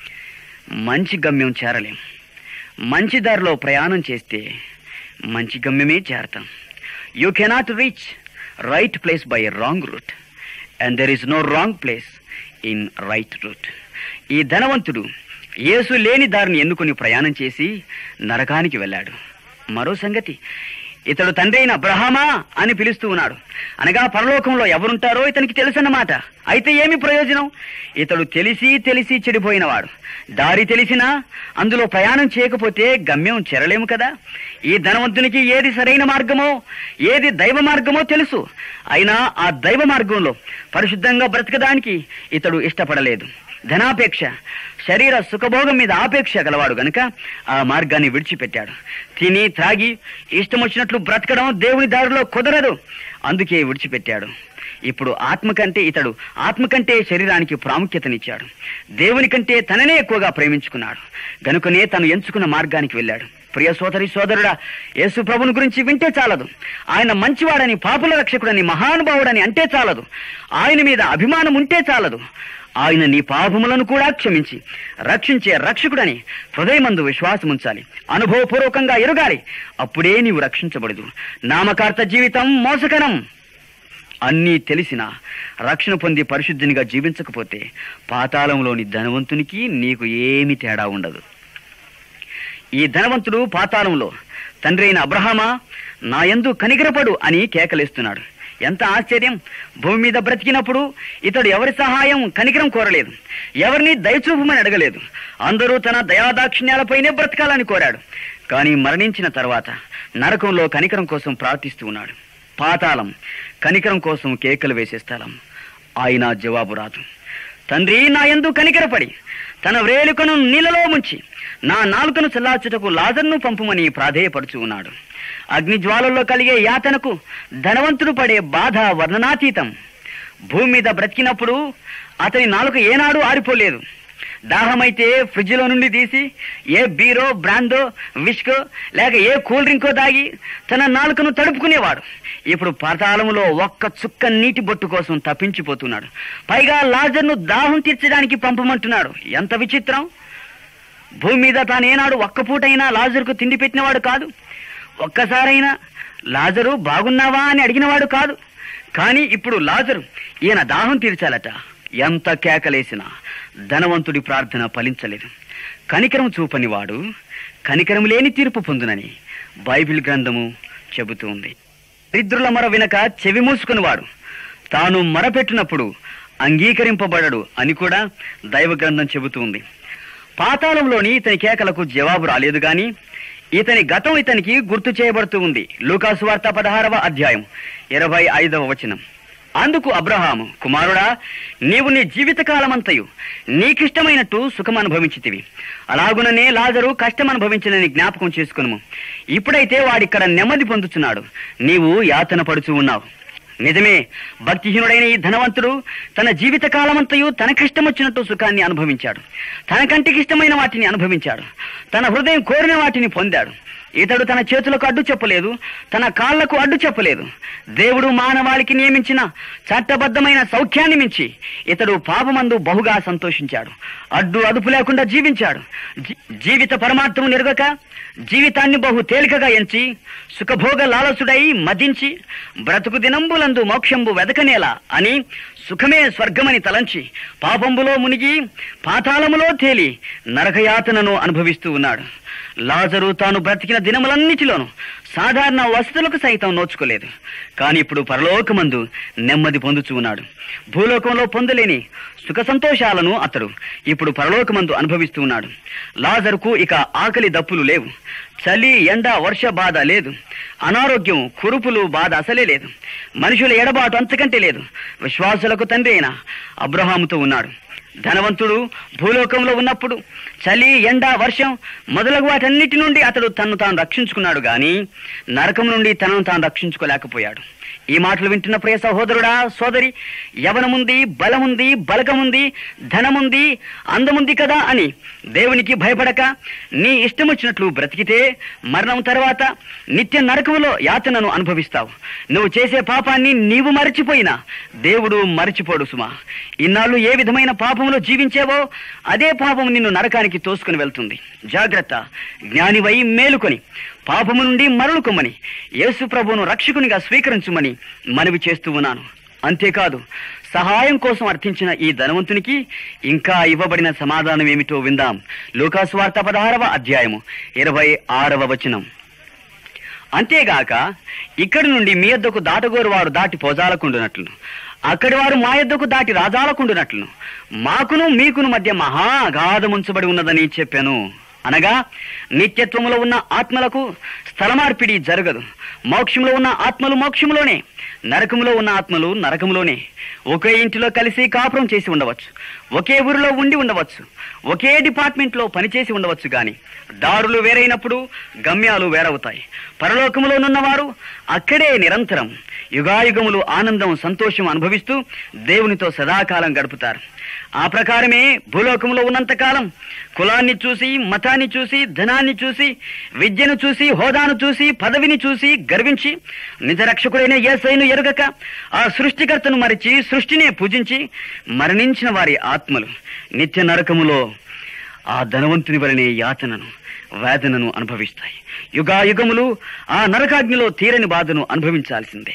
మంచి గమ్యం చేరలేం మంచి దారిలో ప్రయాణం చేస్తే మంచి గమ్యమే చేరతాం you cannot reach right place by wrong route and there is no wrong place in right route ఈ ధనవంతుడు యేసు లేని దారిని ఎన్నుకుని ప్రయాణం చేసి నరకానికి వెళ్ళాడు మరో సంగతి ఇతడు తండ్రి అయిన అబ్రహామా అని పిలుస్తూ ఉన్నాడు అనగా పరలోకంలో ఎవరుంటారో ఇతనికి తెలుసన్నమాట అయితే ఏమి ప్రయోజనం ఇతడు తెలిసి తెలిసి చెడిపోయినవాడు దారి తెలిసినా అందులో ప్రయాణం చేయకపోతే గమ్యం చేరలేము కదా ఈ ధనవంతునికి ఏది సరైన మార్గమో ఏది దైవ మార్గమో తెలుసు అయినా ఆ దైవ మార్గంలో పరిశుద్ధంగా బ్రతకడానికి ఇతడు ఇష్టపడలేదు ధనాపేక్ష శరీర సుఖభోగం మీద ఆపేక్ష గలవాడు గనుక ఆ మార్గాన్ని విడిచిపెట్టాడు తిని త్రాగి ఇష్టం వచ్చినట్లు బ్రతకడం దేవుని దారిలో కుదరదు అందుకే విడిచిపెట్టాడు ఇప్పుడు ఆత్మ కంటే ఇతడు ఆత్మ కంటే శరీరానికి ప్రాముఖ్యతనిచ్చాడు దేవుని కంటే తననే ఎక్కువగా ప్రేమించుకున్నాడు గనుకనే తను ఎంచుకున్న మార్గానికి వెళ్ళాడు ప్రియ సోదరి సోదరుడా యేసు ప్రభుని గురించి వింటే చాలదు ఆయన మంచివాడని పాపుల రక్షకుడని మహానుభావుడని అంటే చాలదు ఆయన మీద అభిమానం ఉంటే చాలదు ఆయన నీ పాపములను కూడా క్షమించి రక్షించే రక్షకుడని హృదయమందు విశ్వాసముంచాలి అనుభవపూర్వకంగా ఎరుగాలి అప్పుడే నీవు రక్షించబడదు నామకార్థ జీవితం మోసకరం అన్నీ తెలిసిన రక్షణ పొంది పరిశుద్ధినిగా జీవించకపోతే పాతాళంలోని ధనవంతునికి నీకు ఏమి తేడా ఉండదు ఈ ధనవంతుడు పాతాళంలో తండ్రి అయిన అబ్రహామా నా యందు కనికరపడు అని కేకలేస్తున్నాడు ఎంత ఆశ్చర్యం భూమి మీద బ్రతికినప్పుడు ఇతడు ఎవరి సహాయం కనికరం కోరలేదు ఎవరిని దయచూపమని అడగలేదు అందరూ తన దయాదాక్షిణ్యాలపైనే బ్రతకాలని కోరాడు కానీ మరణించిన తర్వాత నరకంలో కనికరం కోసం ప్రార్థిస్తూ ఉన్నాడు పాతాళం కనికరం కోసం కేకలు వేసే స్థలం ఆయన జవాబు రాదు తండ్రి నా యందు కనికరపడి తన వ్రేలుకను నీళ్ళలో ముంచి నా నాలుకను చల్లార్చుటకు లాజర్ను పంపుమని ప్రాధేయపడుచు ఉన్నాడు అగ్నిజ్వాలల్లో కలిగే యాతనకు ధనవంతుడు పడే బాధ వర్ణనాతీతం భూమి మీద బ్రతికినప్పుడు అతని నాలుక ఏనాడు ఆరిపోలేదు దాహమైతే ఫ్రిడ్జ్లో నుండి తీసి ఏ బీరో బ్రాందో విస్కో లేక ఏ కూల్ డ్రింకో దాగి తన నాలుకను తడుపుకునేవాడు ఇప్పుడు పాతాళములో ఒక్క చుక్క నీటి బొట్టు కోసం తప్పించిపోతున్నాడు పైగా లాజర్ను దాహం తీర్చడానికి పంపమంటున్నాడు ఎంత విచిత్రం భూమి మీద తాను ఏనాడు ఒక్క పూటైనా లాజరుకు తిండి పెట్టినవాడు కాదు ఒక్కసారైనా లాజరు బాగున్నావా అని అడిగినవాడు కాదు కానీ ఇప్పుడు లాజరు ఈయన దాహం తీర్చాలట ఎంత కేకలేసినా ధనవంతుడి ప్రార్థన ఫలించలేదు కనికరం చూపని వాడు కనికరం లేని తీర్పు పొందునని బైబిల్ గ్రంథము చెబుతూ ఉంది దరిద్రుల మొర వినక చెవి మూసుకునివాడు తాను మొరపెట్టినప్పుడు అంగీకరింపబడడు అని కూడా దైవ గ్రంథం చెబుతూ ఉంది పాతాళంలోని ఇతని కేకలకు జవాబు రాలేదు గాని ఇతని గతం ఇతనికి గుర్తు చేయబడుతూ ఉంది లూకాసు వార్త పదహారవ అధ్యాయం ఇరవై ఐదవ వచనం అందుకు అబ్రహాము కుమారుడా నీవు నీ జీవితకాలమంతయు నీకిష్టమైనట్టు సుఖం అనుభవించితివి అలాగుననే లాజరు కష్టం అనుభవించినని జ్ఞాపకం చేసుకును ఇప్పుడైతే వాడిక్కడ నెమ్మది పొందుతున్నాడు నీవు యాతన పడుచు ఉన్నావు నిజమే భక్తిహీనుడైన ఈ ధనవంతుడు తన జీవిత కాలమంతయు తనకిష్టమొచ్చినట్టు సుఖాన్ని అనుభవించాడు తన కంటికి ఇష్టమైన వాటిని అనుభవించాడు తన హృదయం కోరిన వాటిని పొందాడు ఇతడు తన చేతులకు అడ్డు చెప్పలేదు తన కాళ్లకు అడ్డు చెప్పలేదు దేవుడు మానవాళికి నియమించిన చట్టబద్ధమైన సౌఖ్యాన్ని మించి ఇతడు పాపమందు బహుగా సంతోషించాడు అడ్డు అదుపు లేకుండా జీవించాడు జీ- జీవిత పరమార్థం నెరగక జీవితాన్ని బహు తేలికగా ఎంచి సుఖభోగ లాలసుడై మదించి బ్రతుకు దినంబులందు మోక్షంబు వెదకనేలా అని సుఖమే స్వర్గమని తలంచి పాపంబులో మునిగి పాతాళములో తేలి నరకయాతనను అనుభవిస్తూ ఉన్నాడు లాజరు తాను బ్రతికిన దినములన్నిటిలోనూ సాధారణ వసతులకు సైతం నోచుకోలేదు కానీ ఇప్పుడు పరలోకమందు నెమ్మది పొందుచూ ఉన్నాడు భూలోకంలో పొందలేని సుఖ సంతోషాలను అతడు ఇప్పుడు పరలోకమందు అనుభవిస్తూ ఉన్నాడు లాజరుకు ఇక ఆకలి దప్పులు లేవు చలి ఎండ వర్ష బాధ లేదు అనారోగ్యం కురుపులు బాధ అసలే లేదు మనుషుల ఎడబాటు అంతకంటే లేదు విశ్వాసులకు తండ్రి అయిన అబ్రహాముతో ఉన్నాడు ధనవంతుడు భూలోకంలో ఉన్నప్పుడు చలి ఎండ వర్షం మొదలగు వాటన్నిటి నుండి అతడు తన్ను తాను రక్షించుకున్నాడు గాని నరకం నుండి తనను తాను రక్షించుకోలేకపోయాడు ఈ మాటలు వింటున్న ప్రియ సహోదరుడా సోదరి యవనముంది బలముంది బలకముంది ధనముంది అందముంది కదా అని దేవునికి భయపడక నీ ఇష్టం వచ్చినట్లు బ్రతికితే మరణం తర్వాత నిత్య నరకములో యాతనను అనుభవిస్తావు నువ్వు చేసే పాపాన్ని నీవు మరచిపోయినా దేవుడు మరచిపోడు సుమా ఇన్నాళ్ళు ఏ విధమైన పాపములో జీవించేవో అదే పాపం నిన్ను నరకానికి తోసుకుని వెళ్తుంది జాగ్రత్త జ్ఞానివై మేలుకొని పాపము నుండి మరలుకొమ్మని యేసు ప్రభువును రక్షకునిగా స్వీకరించుమని మనవి చేస్తూ ఉన్నాను అంతేకాదు సహాయం కోసం అర్థించిన ఈ ధనవంతునికి ఇంకా ఇవ్వబడిన సమాధానం ఏమిటో విందాం లూకాసు వార్త పదహారవ అధ్యాయము ఇరవై ఆరవ వచనం అంతేగాక ఇక్కడి నుండి మీ యొద్దకు దాటగోరు వారు దాటి పోజాలకుండునట్లు అక్కడి వారు మా యొద్దకు దాటి రాజాలకుండునట్లు మాకును మీకును మధ్య మహా అగాధముంచబడి ఉన్నదని చెప్పాను అనగా నిత్యత్వములో ఉన్న ఆత్మలకు స్థలమార్పిడి జరగదు మోక్షంలో ఉన్న ఆత్మలు మోక్షంలోనే నరకములో ఉన్న ఆత్మలు నరకములోనే ఒకే ఇంటిలో కలిసి కాపురం చేసి ఉండవచ్చు ఒకే ఊరిలో ఉండి ఉండవచ్చు ఒకే డిపార్ట్మెంట్లో పనిచేసి ఉండవచ్చు గాని దారులు వేరైనప్పుడు గమ్యాలు వేరవుతాయి పరలోకములోనున్నవారు అక్కడే నిరంతరం యుగాయుగములు ఆనందం సంతోషం అనుభవిస్తూ దేవునితో సదాకాలం గడుపుతారు ఆ ప్రకారమే భూలోకంలో ఉన్నంతకాలం కులాన్ని చూసి మతాన్ని చూసి ధనాన్ని చూసి విద్యను చూసి హోదాను చూసి పదవిని చూసి గర్వించి నిజరక్షకుడైన యేసైను ఎరుగక ఆ సృష్టికర్తను మరిచి సృష్టినే పూజించి మరణించిన వారి ఆత్మలు నిత్య నరకములో ఆ ధనవంతుని వలనే యాతనను వేదనను అనుభవిస్తాయి యుగాయుగములు ఆ నరకాగ్నిలో తీరని బాధను అనుభవించాల్సిందే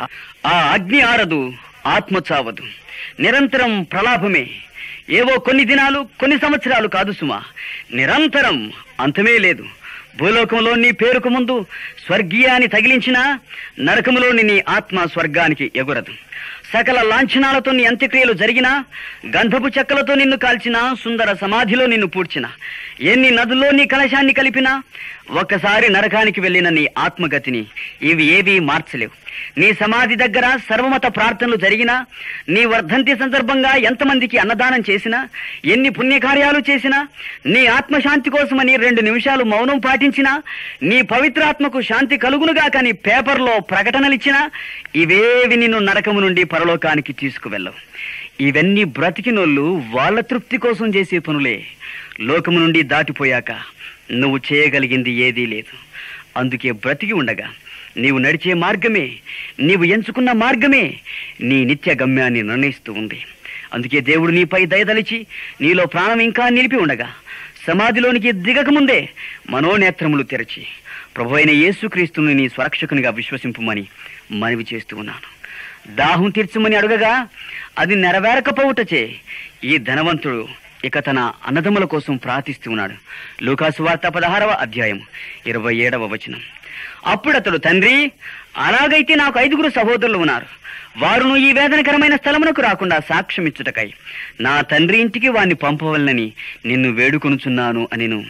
ఆ అగ్ని ఆరదు ఆత్మ చావదు నిరంతరం ప్రలాభమే ఏవో కొన్ని దినాలు కొన్ని సంవత్సరాలు కాదు సుమా నిరంతరం అంతమే లేదు భూలోకంలో నీ పేరుకు ముందు స్వర్గీయాన్ని తగిలించినా నరకములోని నీ ఆత్మ స్వర్గానికి ఎగురదు సకల లాంఛనాలతో నీ అంత్యక్రియలు జరిగినా గంధపు చెక్కలతో నిన్ను కాల్చినా సుందర సమాధిలో నిన్ను పూడ్చినా ఎన్ని నదుల్లో నీ కలశాన్ని కలిపినా ఒక్కసారి నరకానికి వెళ్ళిన నీ ఆత్మగతిని ఇవి ఏవీ మార్చలేవు నీ సమాధి దగ్గర సర్వమత ప్రార్థనలు జరిగినా నీ వర్ధంతి సందర్భంగా ఎంతమందికి అన్నదానం చేసినా ఎన్ని పుణ్యకార్యాలు చేసినా నీ ఆత్మశాంతి కోసమని రెండు నిమిషాలు మౌనం పాటించినా నీ పవిత్రాత్మకు శాంతి కలుగునుగా కానీ పేపర్లో ప్రకటనలిచ్చినా ఇవేవి నిన్ను నరకము నుండి పరలోకానికి తీసుకువెళ్ళవు ఇవన్నీ బ్రతికినోళ్ళు వాళ్ళ తృప్తి కోసం చేసే పనులే లోకము నుండి దాటిపోయాక నువ్వు చేయగలిగింది ఏదీ లేదు అందుకే బ్రతికి ఉండగా నీవు నడిచే మార్గమే నీవు ఎంచుకున్న మార్గమే నీ నిత్య గమ్యాన్ని నిర్ణయిస్తూ ఉంది అందుకే దేవుడు నీపై దయదలిచి నీలో ప్రాణం ఇంకా నిలిపి ఉండగా సమాధిలోనికి దిగకముందే మనోనేత్రములు తెరచి ప్రభు అయిన యేసుక్రీస్తుని నీ స్వరక్షకునిగా విశ్వసింపుమని మనవి చేస్తూ ఉన్నాను దాహం తీర్చమని అడగగా అది నెరవేరకపోవుటచే ఈ ధనవంతుడు ఇక తన అన్నదమ్ముల కోసం ప్రార్థిస్తూ ఉన్నాడు లూకాసు వార్త పదహారవ అధ్యాయం ఇరవై ఏడవ వచనం అప్పుడు అతడు తండ్రి అలాగైతే నాకు ఐదుగురు సహోదరులు ఉన్నారు వారును ఈ వేదనకరమైన స్థలమునకు రాకుండా సాక్ష్యమిచ్చుటకై నా తండ్రి ఇంటికి వాణ్ణి పంపవలనని నిన్ను వేడుకొనుచున్నాను అనిను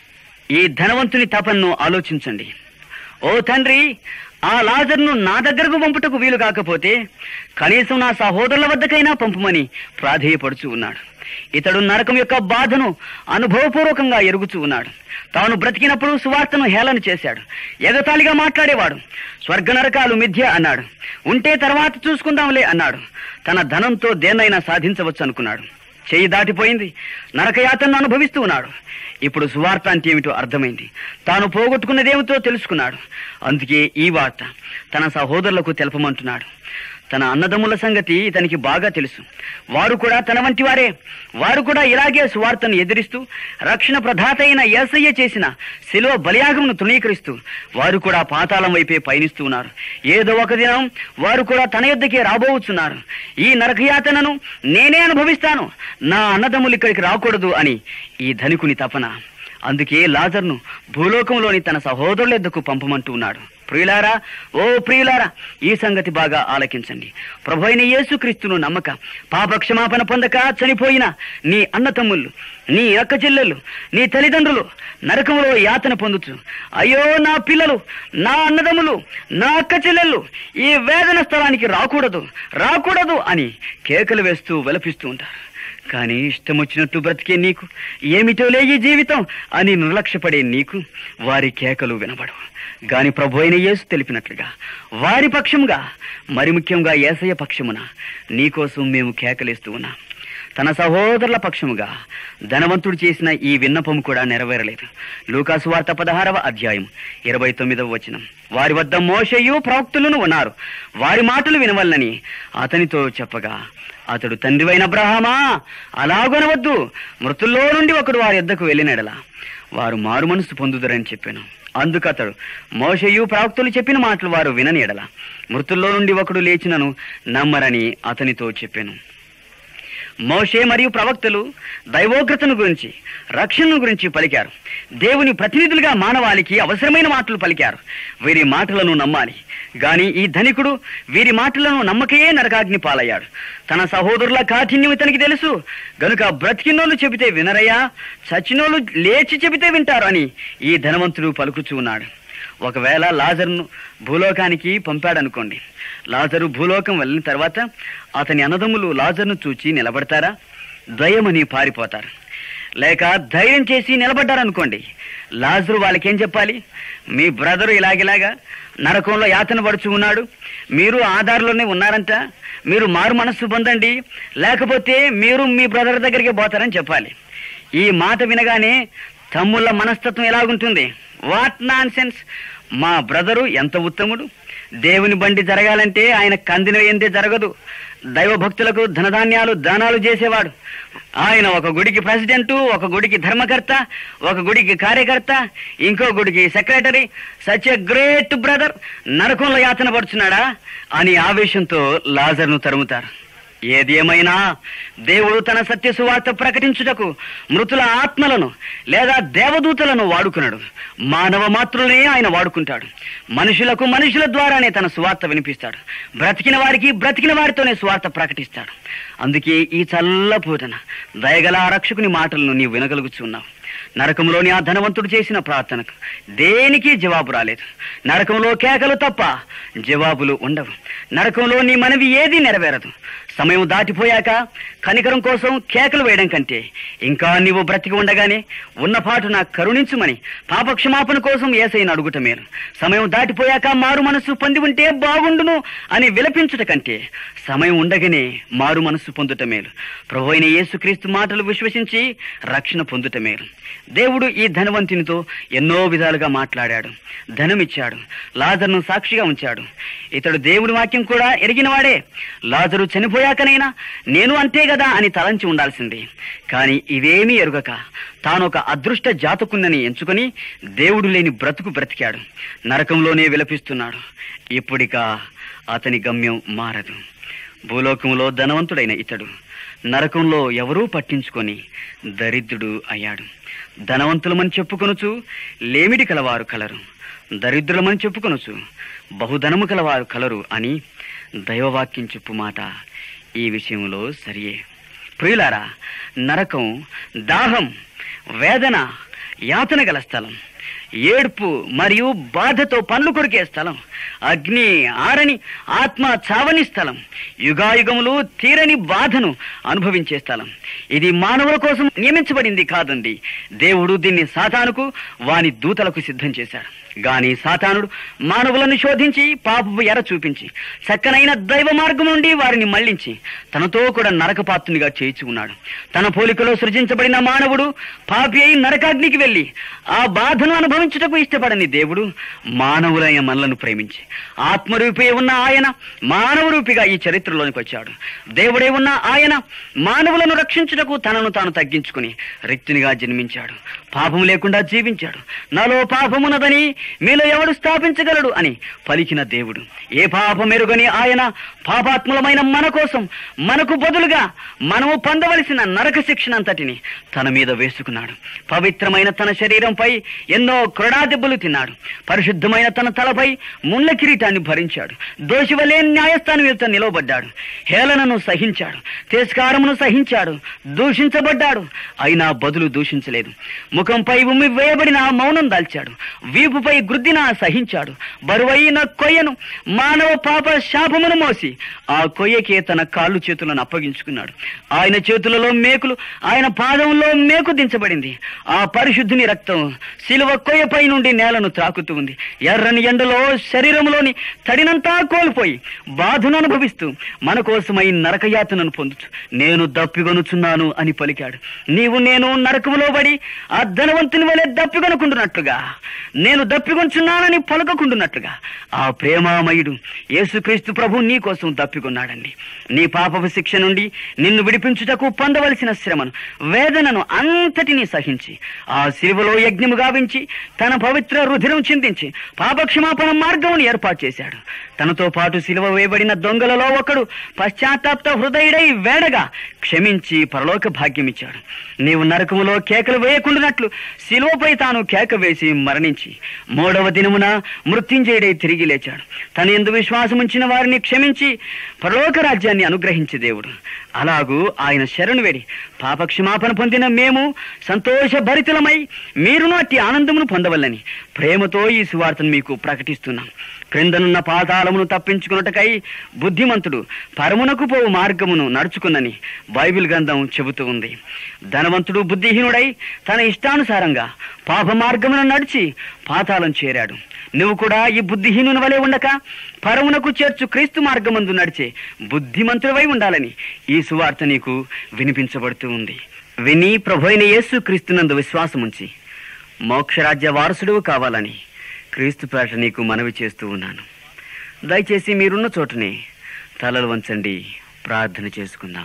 ఈ ధనవంతుని తపన్ను ఆలోచించండి ఓ తండ్రి ఆ లాజర్ను నా దగ్గరకు పంపుటకు వీలు కాకపోతే కనీసం నా సహోదరుల వద్దకైనా పంపమని ప్రాధేయపడుచు ఉన్నాడు ఇతడు నరకం యొక్క బాధను అనుభవపూర్వకంగా ఎరుగుచూ ఉన్నాడు తాను బ్రతికినప్పుడు సువార్తను హేళన చేశాడు ఎగతాళిగా మాట్లాడేవాడు స్వర్గ నరకాలు మిథ్య అన్నాడు ఉంటే తర్వాత చూసుకుందాంలే అన్నాడు తన ధనంతో దేన్నైనా సాధించవచ్చు అనుకున్నాడు చెయ్యి దాటిపోయింది నరకయాతను అనుభవిస్తూ ఉన్నాడు ఇప్పుడు సువార్త అంటే ఏమిటో అర్థమైంది తాను పోగొట్టుకున్నదేమిటో తెలుసుకున్నాడు అందుకే ఈ వార్త తన సహోదరులకు తెలపమంటున్నాడు తన అన్నదమ్ముల సంగతి ఇతనికి బాగా తెలుసు వారు కూడా తన వంటి వారే వారు కూడా ఇలాగే సువార్తను ఎదిరిస్తూ రక్షణ ప్రదాత అయిన ఏసయ్య చేసిన శిలువ బలియాగమును తృణీకరిస్తూ వారు కూడా పాతాళం వైపే పయనిస్తూ ఉన్నారు ఏదో ఒక దినం వారు కూడా తన యుద్ధకే రాబోతున్నారు ఈ నరకయాతనను నేనే అనుభవిస్తాను నా అన్నదమ్ములు ఇక్కడికి రాకూడదు అని ఈ ధనికుని తపన అందుకే లాజర్ను భూలోకంలోని తన సహోదరుల ఎద్దకు పంపమంటూ ఉన్నాడు ప్రియులారా ఓ ప్రియులారా ఈ సంగతి బాగా ఆలకించండి ప్రభు అయిన యేసుక్రీస్తును నమ్మక పాప క్షమాపణ పొందక చనిపోయిన నీ అన్న తమ్ముళ్ళు నీ అక్క చెల్లెళ్ళు నీ తల్లిదండ్రులు నరకంలో యాతన పొందుచు అయ్యో నా పిల్లలు నా అన్నదమ్ములు నా అక్క చెల్లెళ్ళు ఈ వేదన స్థలానికి రాకూడదు రాకూడదు అని కేకలు వేస్తూ విలపిస్తూ ఉంటారు కానీ ఇష్టం వచ్చినట్టు బ్రతికే నీకు ఏమిటోలే ఈ జీవితం అని నిర్లక్ష్యపడే నీకు వారి కేకలు వినబడవు గాని ప్రభు అయిన యేసు తెలిపినట్లుగా వారి పక్షముగా మరి ముఖ్యంగా ఏసయ్య పక్షమున నీకోసం మేము కేకలేస్తూ ఉన్నాం తన సహోదరుల పక్షముగా ధనవంతుడు చేసిన ఈ విన్నపం కూడా నెరవేరలేదు లూకాసు వార్త పదహారవ అధ్యాయం ఇరవై తొమ్మిదవ వచనం వారి వద్ద మోషయు ప్రవక్తులను ఉన్నారు వారి మాటలు వినవల్లని అతనితో చెప్పగా అతడు తండ్రివైన అబ్రహామా అలాగొనవద్దు మృతుల్లో నుండి ఒకడు వారి యొద్దకు వెళ్ళినడలా వారు మారు మనసు పొందుదరని చెప్పాను అందుకు అతడు మోషయు ప్రవక్తులు చెప్పిన మాటలు వారు వినని ఎడల మృతుల్లో నుండి ఒకడు లేచినను నమ్మరని అతనితో చెప్పాను మోషే మరియు ప్రవక్తలు దైవోగ్రతను గురించి రక్షణను గురించి పలికారు దేవుని ప్రతినిధులుగా మానవాళికి అవసరమైన మాటలు పలికారు వీరి మాటలను నమ్మాలి గాని ఈ ధనికుడు వీరి మాటలను నమ్మకయే నరకాగ్ని పాలయ్యాడు తన సహోదరుల కాఠిన్యం ఇతనికి తెలుసు గనుక బ్రతికినోళ్ళు చెబితే వినరయ్యా చచ్చినోళ్ళు లేచి చెబితే వింటారు అని ఈ ధనవంతుడు పలుకుచూ ఉన్నాడు ఒకవేళ లాజర్ను భూలోకానికి పంపాడనుకోండి లాజరు భూలోకం వెళ్ళిన తర్వాత అతని అన్నదమ్ములు లాజర్ను చూచి నిలబడతారా ద్వయమని పారిపోతారు లేక ధైర్యం చేసి నిలబడ్డారనుకోండి లాజరు వాళ్ళకేం చెప్పాలి మీ బ్రదరు ఇలాగిలాగా నరకంలో యాతన పడుచు ఉన్నాడు మీరు ఆధార్లోనే ఉన్నారంట మీరు మారు మనస్సు పొందండి లేకపోతే మీరు మీ బ్రదర్ దగ్గరికి పోతారని చెప్పాలి ఈ మాట వినగానే తమ్ముళ్ళ మనస్తత్వం ఎలాగుంటుంది వాట్ నాన్ సెన్స్ మా బ్రదరు ఎంత ఉత్తముడు దేవుని బండి జరగాలంటే ఆయన కందిన ఏందే జరగదు దైవ భక్తులకు ధనధాన్యాలు దానాలు చేసేవాడు ఆయన ఒక గుడికి ప్రెసిడెంట్ ఒక గుడికి ధర్మకర్త ఒక గుడికి కార్యకర్త ఇంకో గుడికి secretary such a great brother నరకంలో యాతన పడుచున్నాడా అని ఆవేశంతో లాజర్ను తరుముతారు ఏది ఏమైనా దేవుడు తన సత్య సువార్త ప్రకటించుటకు మృతుల ఆత్మలను లేదా దేవదూతలను వాడుకున్నాడు మానవ మాత్రులనే ఆయన వాడుకుంటాడు మనుషులకు మనుషుల ద్వారానే తన సువార్త వినిపిస్తాడు బ్రతికిన వారికి బ్రతికిన వారితోనే సువార్త ప్రకటిస్తాడు అందుకే ఈ చల్ల పూటన దయగల ఆ రక్షకుని మాటలను నీవు వినగలుగుచున్నావు నరకంలోని ఆ ధనవంతుడు చేసిన ప్రార్థనకు దేనికి జవాబు రాలేదు నరకంలో కేకలు తప్ప జవాబులు ఉండవు నరకంలో నీ మనవి ఏది నెరవేరదు సమయం దాటిపోయాక కనికరం కోసం కేకలు వేయడం కంటే ఇంకా నీవు బ్రతికి ఉండగానే ఉన్నపాటు నాకు కరుణించుమని పాపక్షమాపణ కోసం ఏసైని అడుగుట మేలు సమయం దాటిపోయాక మారు మనస్సు పొంది ఉంటే బాగుండును అని విలపించుట కంటే సమయం ఉండగానే మారు మనస్సు పొందుట మేలు ప్రభు అయిన యేసుక్రీస్తు మాటలు విశ్వసించి రక్షణ పొందుట మేలు దేవుడు ఈ ధనవంతునితో ఎన్నో విధాలుగా మాట్లాడాడు ధనమిచ్చాడు లాజర్ను సాక్షిగా ఉంచాడు ఇతడు దేవుడి వాక్యం కూడా ఎరిగినవాడే లాజరు చనిపోయాకనైనా నేను అంతే కదా అని తలంచి ఉండాల్సింది కానీ ఇవేమీ ఎరుగక తాను ఒక అదృష్ట జాతకుందని ఎంచుకొని దేవుడు లేని బ్రతుకు బ్రతికాడు నరకంలోనే విలపిస్తున్నాడు ఇప్పుడిక అతని గమ్యం మారదు భూలోకంలో ధనవంతుడైన ఇతడు నరకంలో ఎవరూ పట్టించుకొని దరిద్రుడు అయ్యాడు ధనవంతులమని చెప్పుకొనుచు లేమిడి కలవారు కలరు దరిద్రులమని చెప్పుకొనుచు బహుధనము కలవారు కలరు అని దైవవాక్యం చెప్పు మాట ఈ విషయంలో సరియే ప్రియులారా నరకం దాహం వేదన యాతన గల స్థలం ఏడ్పు మరియు బాధతో పండ్లు కొరికే స్థలం అగ్ని ఆరని ఆత్మ చావని స్థలం యుగాయుగములు తీరని బాధను అనుభవించే స్థలం ఇది మానవుల కోసం నియమించబడింది కాదండి దేవుడు దీన్ని సాతానుకు వాని దూతలకు సిద్ధం చేశాడు గాని సాతానుడు మానవులను శోధించి పాపపు ఎర చూపించి చక్కనైన దైవ మార్గం నుండి వారిని మళ్లించి తనతో కూడా నరకపాత్రునిగా చేయించి ఉన్నాడు తన పోలికలో సృజించబడిన మానవుడు పాపి అయి నరకాగ్నికి వెళ్లి ఆ బాధను అనుభవించుటకు ఇష్టపడని దేవుడు మానవులైన మనలను ప్రేమించి ఆత్మరూపే ఉన్న ఆయన మానవ రూపిగా ఈ చరిత్రలోనికి వచ్చాడు దేవుడే ఉన్న ఆయన మానవులను రక్షించుటకు తనను తాను తగ్గించుకుని రిక్తునిగా జన్మించాడు పాపము లేకుండా జీవించాడు నాలో పాపమున్నదని మీలో ఎవడు స్థాపించగలడు అని పలికిన దేవుడు ఏ పాపమెరుగని ఆయన పాపాత్ములమైన మన కోసం మనకు బదులుగా మనము పొందవలసిన నరక శిక్షణ అంతటిని తన మీద వేసుకున్నాడు పవిత్రమైన తన శరీరంపై ఎన్నో క్రొడాదెబ్బలు తిన్నాడు పరిశుద్ధమైన తన తలపై ముళ్ళ కిరీటాన్ని భరించాడు దోషివలే న్యాయస్థానం ఎదుట నిలవబడ్డాడు హేళనను సహించాడు తిరస్కారమును సహించాడు దూషించబడ్డాడు అయినా బదులు దూషించలేదు ముఖంపై ఉమ్మి వేయబడిన మౌనం దాల్చాడు వీపుపై గ్రుద్దిన సహించాడు బరువైన కొయ్యను మానవ పాప శాపమును మోసి ఆ కొయ్యకే తన కాళ్ళు చేతులను అప్పగించుకున్నాడు ఆయన చేతులలో మేకులు ఆయన పాదంలో మేకు దించబడింది ఆ పరిశుద్ధుని రక్తం శిలువ కొయ్యపై నుండి నేలను త్రాకుతూ ఉంది ఎర్రని ఎండలో శరీరంలోని తడినంతా కోల్పోయి బాధను అనుభవిస్తూ మన కోసమై నరకయాతనను పొందుచు నేను దప్పిగొనుచున్నాను అని పలికాడు నీవు నేను నరకములో పడి ఆ ధనవంతుని వలె దప్పిగొనుకుంటున్నట్లుగా నేను దప్పిగొంచున్నానని పలకకుంటున్నట్లుగా ఆ ప్రేమామయుడు యేసుక్రీస్తు ప్రభు నీ కోసం దప్పికొన్నాడండి నీ పాపపు శిక్ష నుండి నిన్ను విడిపించుటకు పొందవలసిన శ్రమను వేదనను అంతటినీ సహించి ఆ శిలువలో యజ్ఞము గావించి తన పవిత్ర రుధిరం చిందించి పాపక్షమాపణ మార్గమును ఏర్పాటు చేశాడు తనతో పాటు సిలువ వేయబడిన దొంగలలో ఒకడు పశ్చాత్తాప్త హృదయుడై వేడగా క్షమించి పరలోక భాగ్యమిచ్చాడు నీవు నరకములో కేకలు వేయకుండానట్లు శిలువపై తాను కేక వేసి మరణించి మూడవ దినమున మృత్యుంజయుడై తిరిగి లేచాడు తన ఎందు విశ్వాసం ఉంచిన వారిని క్షమించి పరలోక రాజ్యాన్ని అనుగ్రహించి దేవుడు అలాగూ ఆయన శరణు వేడి పాపక్షమాపణ పొందిన మేము సంతోషభరితులమై మీరును అట్టి ఆనందమును పొందవల్లని ప్రేమతో ఈ సువార్తను మీకు ప్రకటిస్తున్నాం క్రిందనున్న పాతాళమును తప్పించుకున్నటకై బుద్ధిమంతుడు పరమునకు పోవు మార్గమును నడుచుకున్నని బైబిల్ గ్రంథం చెబుతూ ఉంది ధనవంతుడు బుద్ధిహీనుడై తన ఇష్టానుసారంగా పాప మార్గమును నడిచి పాతాళం చేరాడు నువ్వు కూడా ఈ బుద్ధిహీనుని వలె ఉండక పరమునకు చేర్చు క్రీస్తు మార్గమందు నడిచే బుద్ధిమంతుడివై ఉండాలని ఈ సువార్త నీకు వినిపించబడుతూ ఉంది విని ప్రభు అయిన యేసు క్రీస్తునందు విశ్వాసముంచి మోక్షరాజ్య వారసుడు కావాలని క్రీస్తు పేట నీకు మనవి చేస్తూ ఉన్నాను దయచేసి మీరున్న చోటనే తలలు వంచండి ప్రార్థన చేసుకుందాం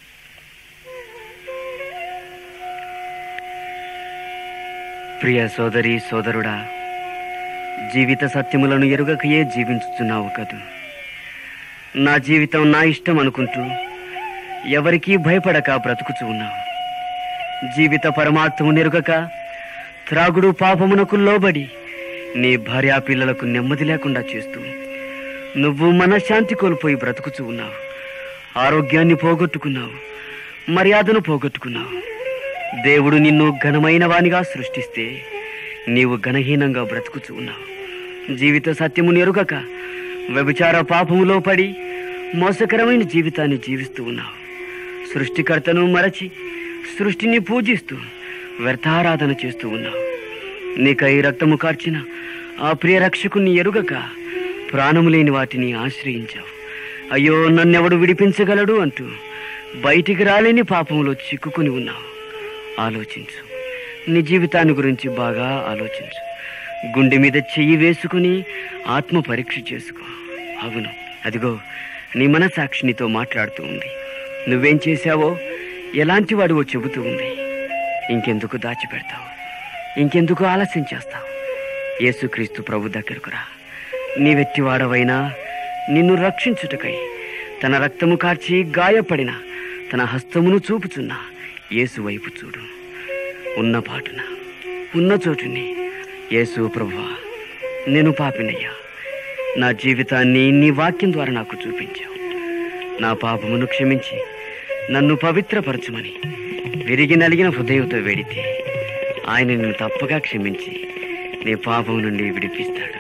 ప్రియ సోదరి సోదరుడా జీవిత సత్యములను ఎరుగకయే జీవించుతున్నావు కదూ నా జీవితం నా ఇష్టం అనుకుంటూ ఎవరికీ భయపడక బ్రతుకుచూ ఉన్నావు జీవిత పరమార్థము నెరుగక త్రాగుడు పాపమునకు లోబడి నీ భార్యా పిల్లలకు నెమ్మది లేకుండా చేస్తూ నువ్వు మనశ్శాంతి కోల్పోయి బ్రతుకుచూ ఉన్నావు ఆరోగ్యాన్ని పోగొట్టుకున్నావు మర్యాదను పోగొట్టుకున్నావు దేవుడు నిన్ను ఘనమైన వానిగా సృష్టిస్తే నీవు ఘనహీనంగా బ్రతుకుచూ ఉన్నావు జీవిత సత్యము నెరుగక వ్యభిచార పాపములో పడి మోసకరమైన జీవితాన్ని జీవిస్తూ ఉన్నావు సృష్టికర్తను మరచి సృష్టిని పూజిస్తూ వ్యర్థారాధన చేస్తూ ఉన్నావు నీకై రక్తము కార్చిన ఆ ప్రియ రక్షకుని ఎరుగక ప్రాణము లేని వాటిని ఆశ్రయించావు అయ్యో నన్నెవడు విడిపించగలడు అంటూ బయటికి రాలేని పాపములో చిక్కుకుని ఉన్నావు ఆలోచించు నీ జీవితాన్ని గురించి బాగా ఆలోచించు గుండె మీద చెయ్యి వేసుకుని ఆత్మ పరీక్ష చేసుకో అవును అదిగో నీ మనసాక్షి నీతో మాట్లాడుతూ ఉంది నువ్వేం చేశావో ఎలాంటి వాడివో చెబుతూ ఉంది ఇంకెందుకు దాచిపెడతావు ఇంకెందుకు ఆలస్యం చేస్తావు యేసుక్రీస్తు ప్రభు దగ్గరకు రా నీ వెట్టివాడవైనా నిన్ను రక్షించుటకై తన రక్తము కార్చి గాయపడిన తన హస్తమును చూపుచున్న యేసు వైపు చూడు ఉన్న పాటున ఉన్న చోటుని యేసు ప్రభువా నేను పాపినయ్యా నా జీవితాన్ని నీ వాక్యం ద్వారా నాకు చూపించావు నా పాపమును క్షమించి నన్ను పవిత్రపరచమని విరిగి నలిగిన హృదయంతో వేడితే ఆయన నిన్ను తప్పగా క్షమించి నీ పాపం నుండి విడిపిస్తాడు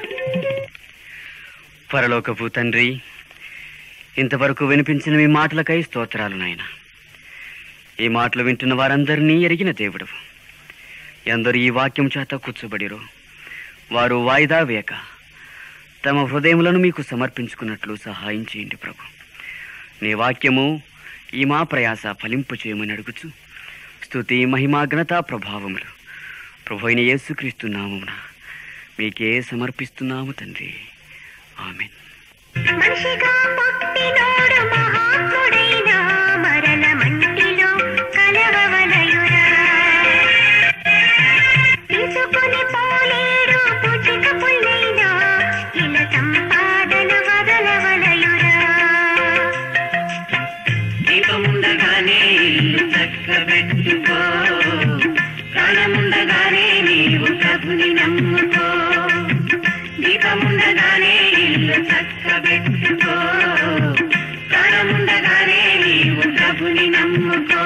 పరలోకపు తండ్రి ఇంతవరకు వినిపించిన మీ మాటలకై స్తోత్రాలు నాయన ఈ మాటలు వింటున్న వారందరినీ ఎరిగిన దేవుడు ఎందరు ఈ వాక్యం చేత కూర్చోబడిరో వారు వాయిదా వేయక తమ హృదయములను మీకు సమర్పించుకున్నట్లు సహాయం చేయండి ప్రభు నీ వాక్యము ఈ మా ప్రయాస ఫలింపు చేయమని అడుగుచు స్తుతి మహిమాగ్నత ప్రభావములు ప్రభు అయిన యేసుక్రీస్తు నామమున మీకే సమర్పిస్తున్నాము తండ్రి ఆమెన్ మనిషిగా పుట్టినోడు మహాత్ముడైన మరల మంటిలో కలవవలయురా తీసుకుని పోలేడు పూచిక పుల్లైన ఇల సంపాదన వదలవలయురా దీపముండగానే ఇల్లు చక్కబెట్టుకో ప్రాణముండగానే నీవు ప్రభుని నమ్ముకో దీపముండగానే ఇల్లు చక్కబెట్టుకో ప్రాణముండగానే నీవు ప్రభుని నమ్ముకో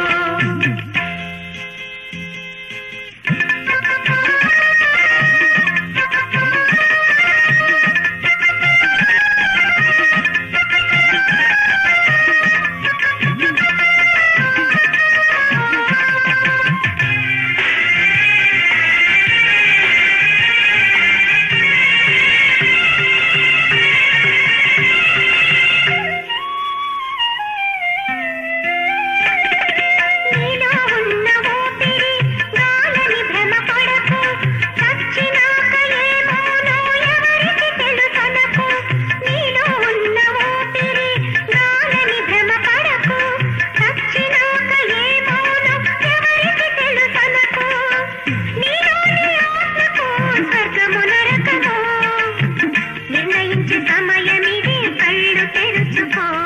నీలో ఉన్న ఊపిరి గాలని భ్రమపడకు చచ్చినాక ఏమోనో ఎవరికి తెలుసనకు నీలో ఉన్న ఊపిరి గాలని భ్రమపడకు చచ్చినాక ఏమోనో ఎవరికి తెలుసనకు నీలోని ఆత్మకు స్వర్గము నరకము నిర్ణయించే సమయమిది కళ్ళు తెరుచుకో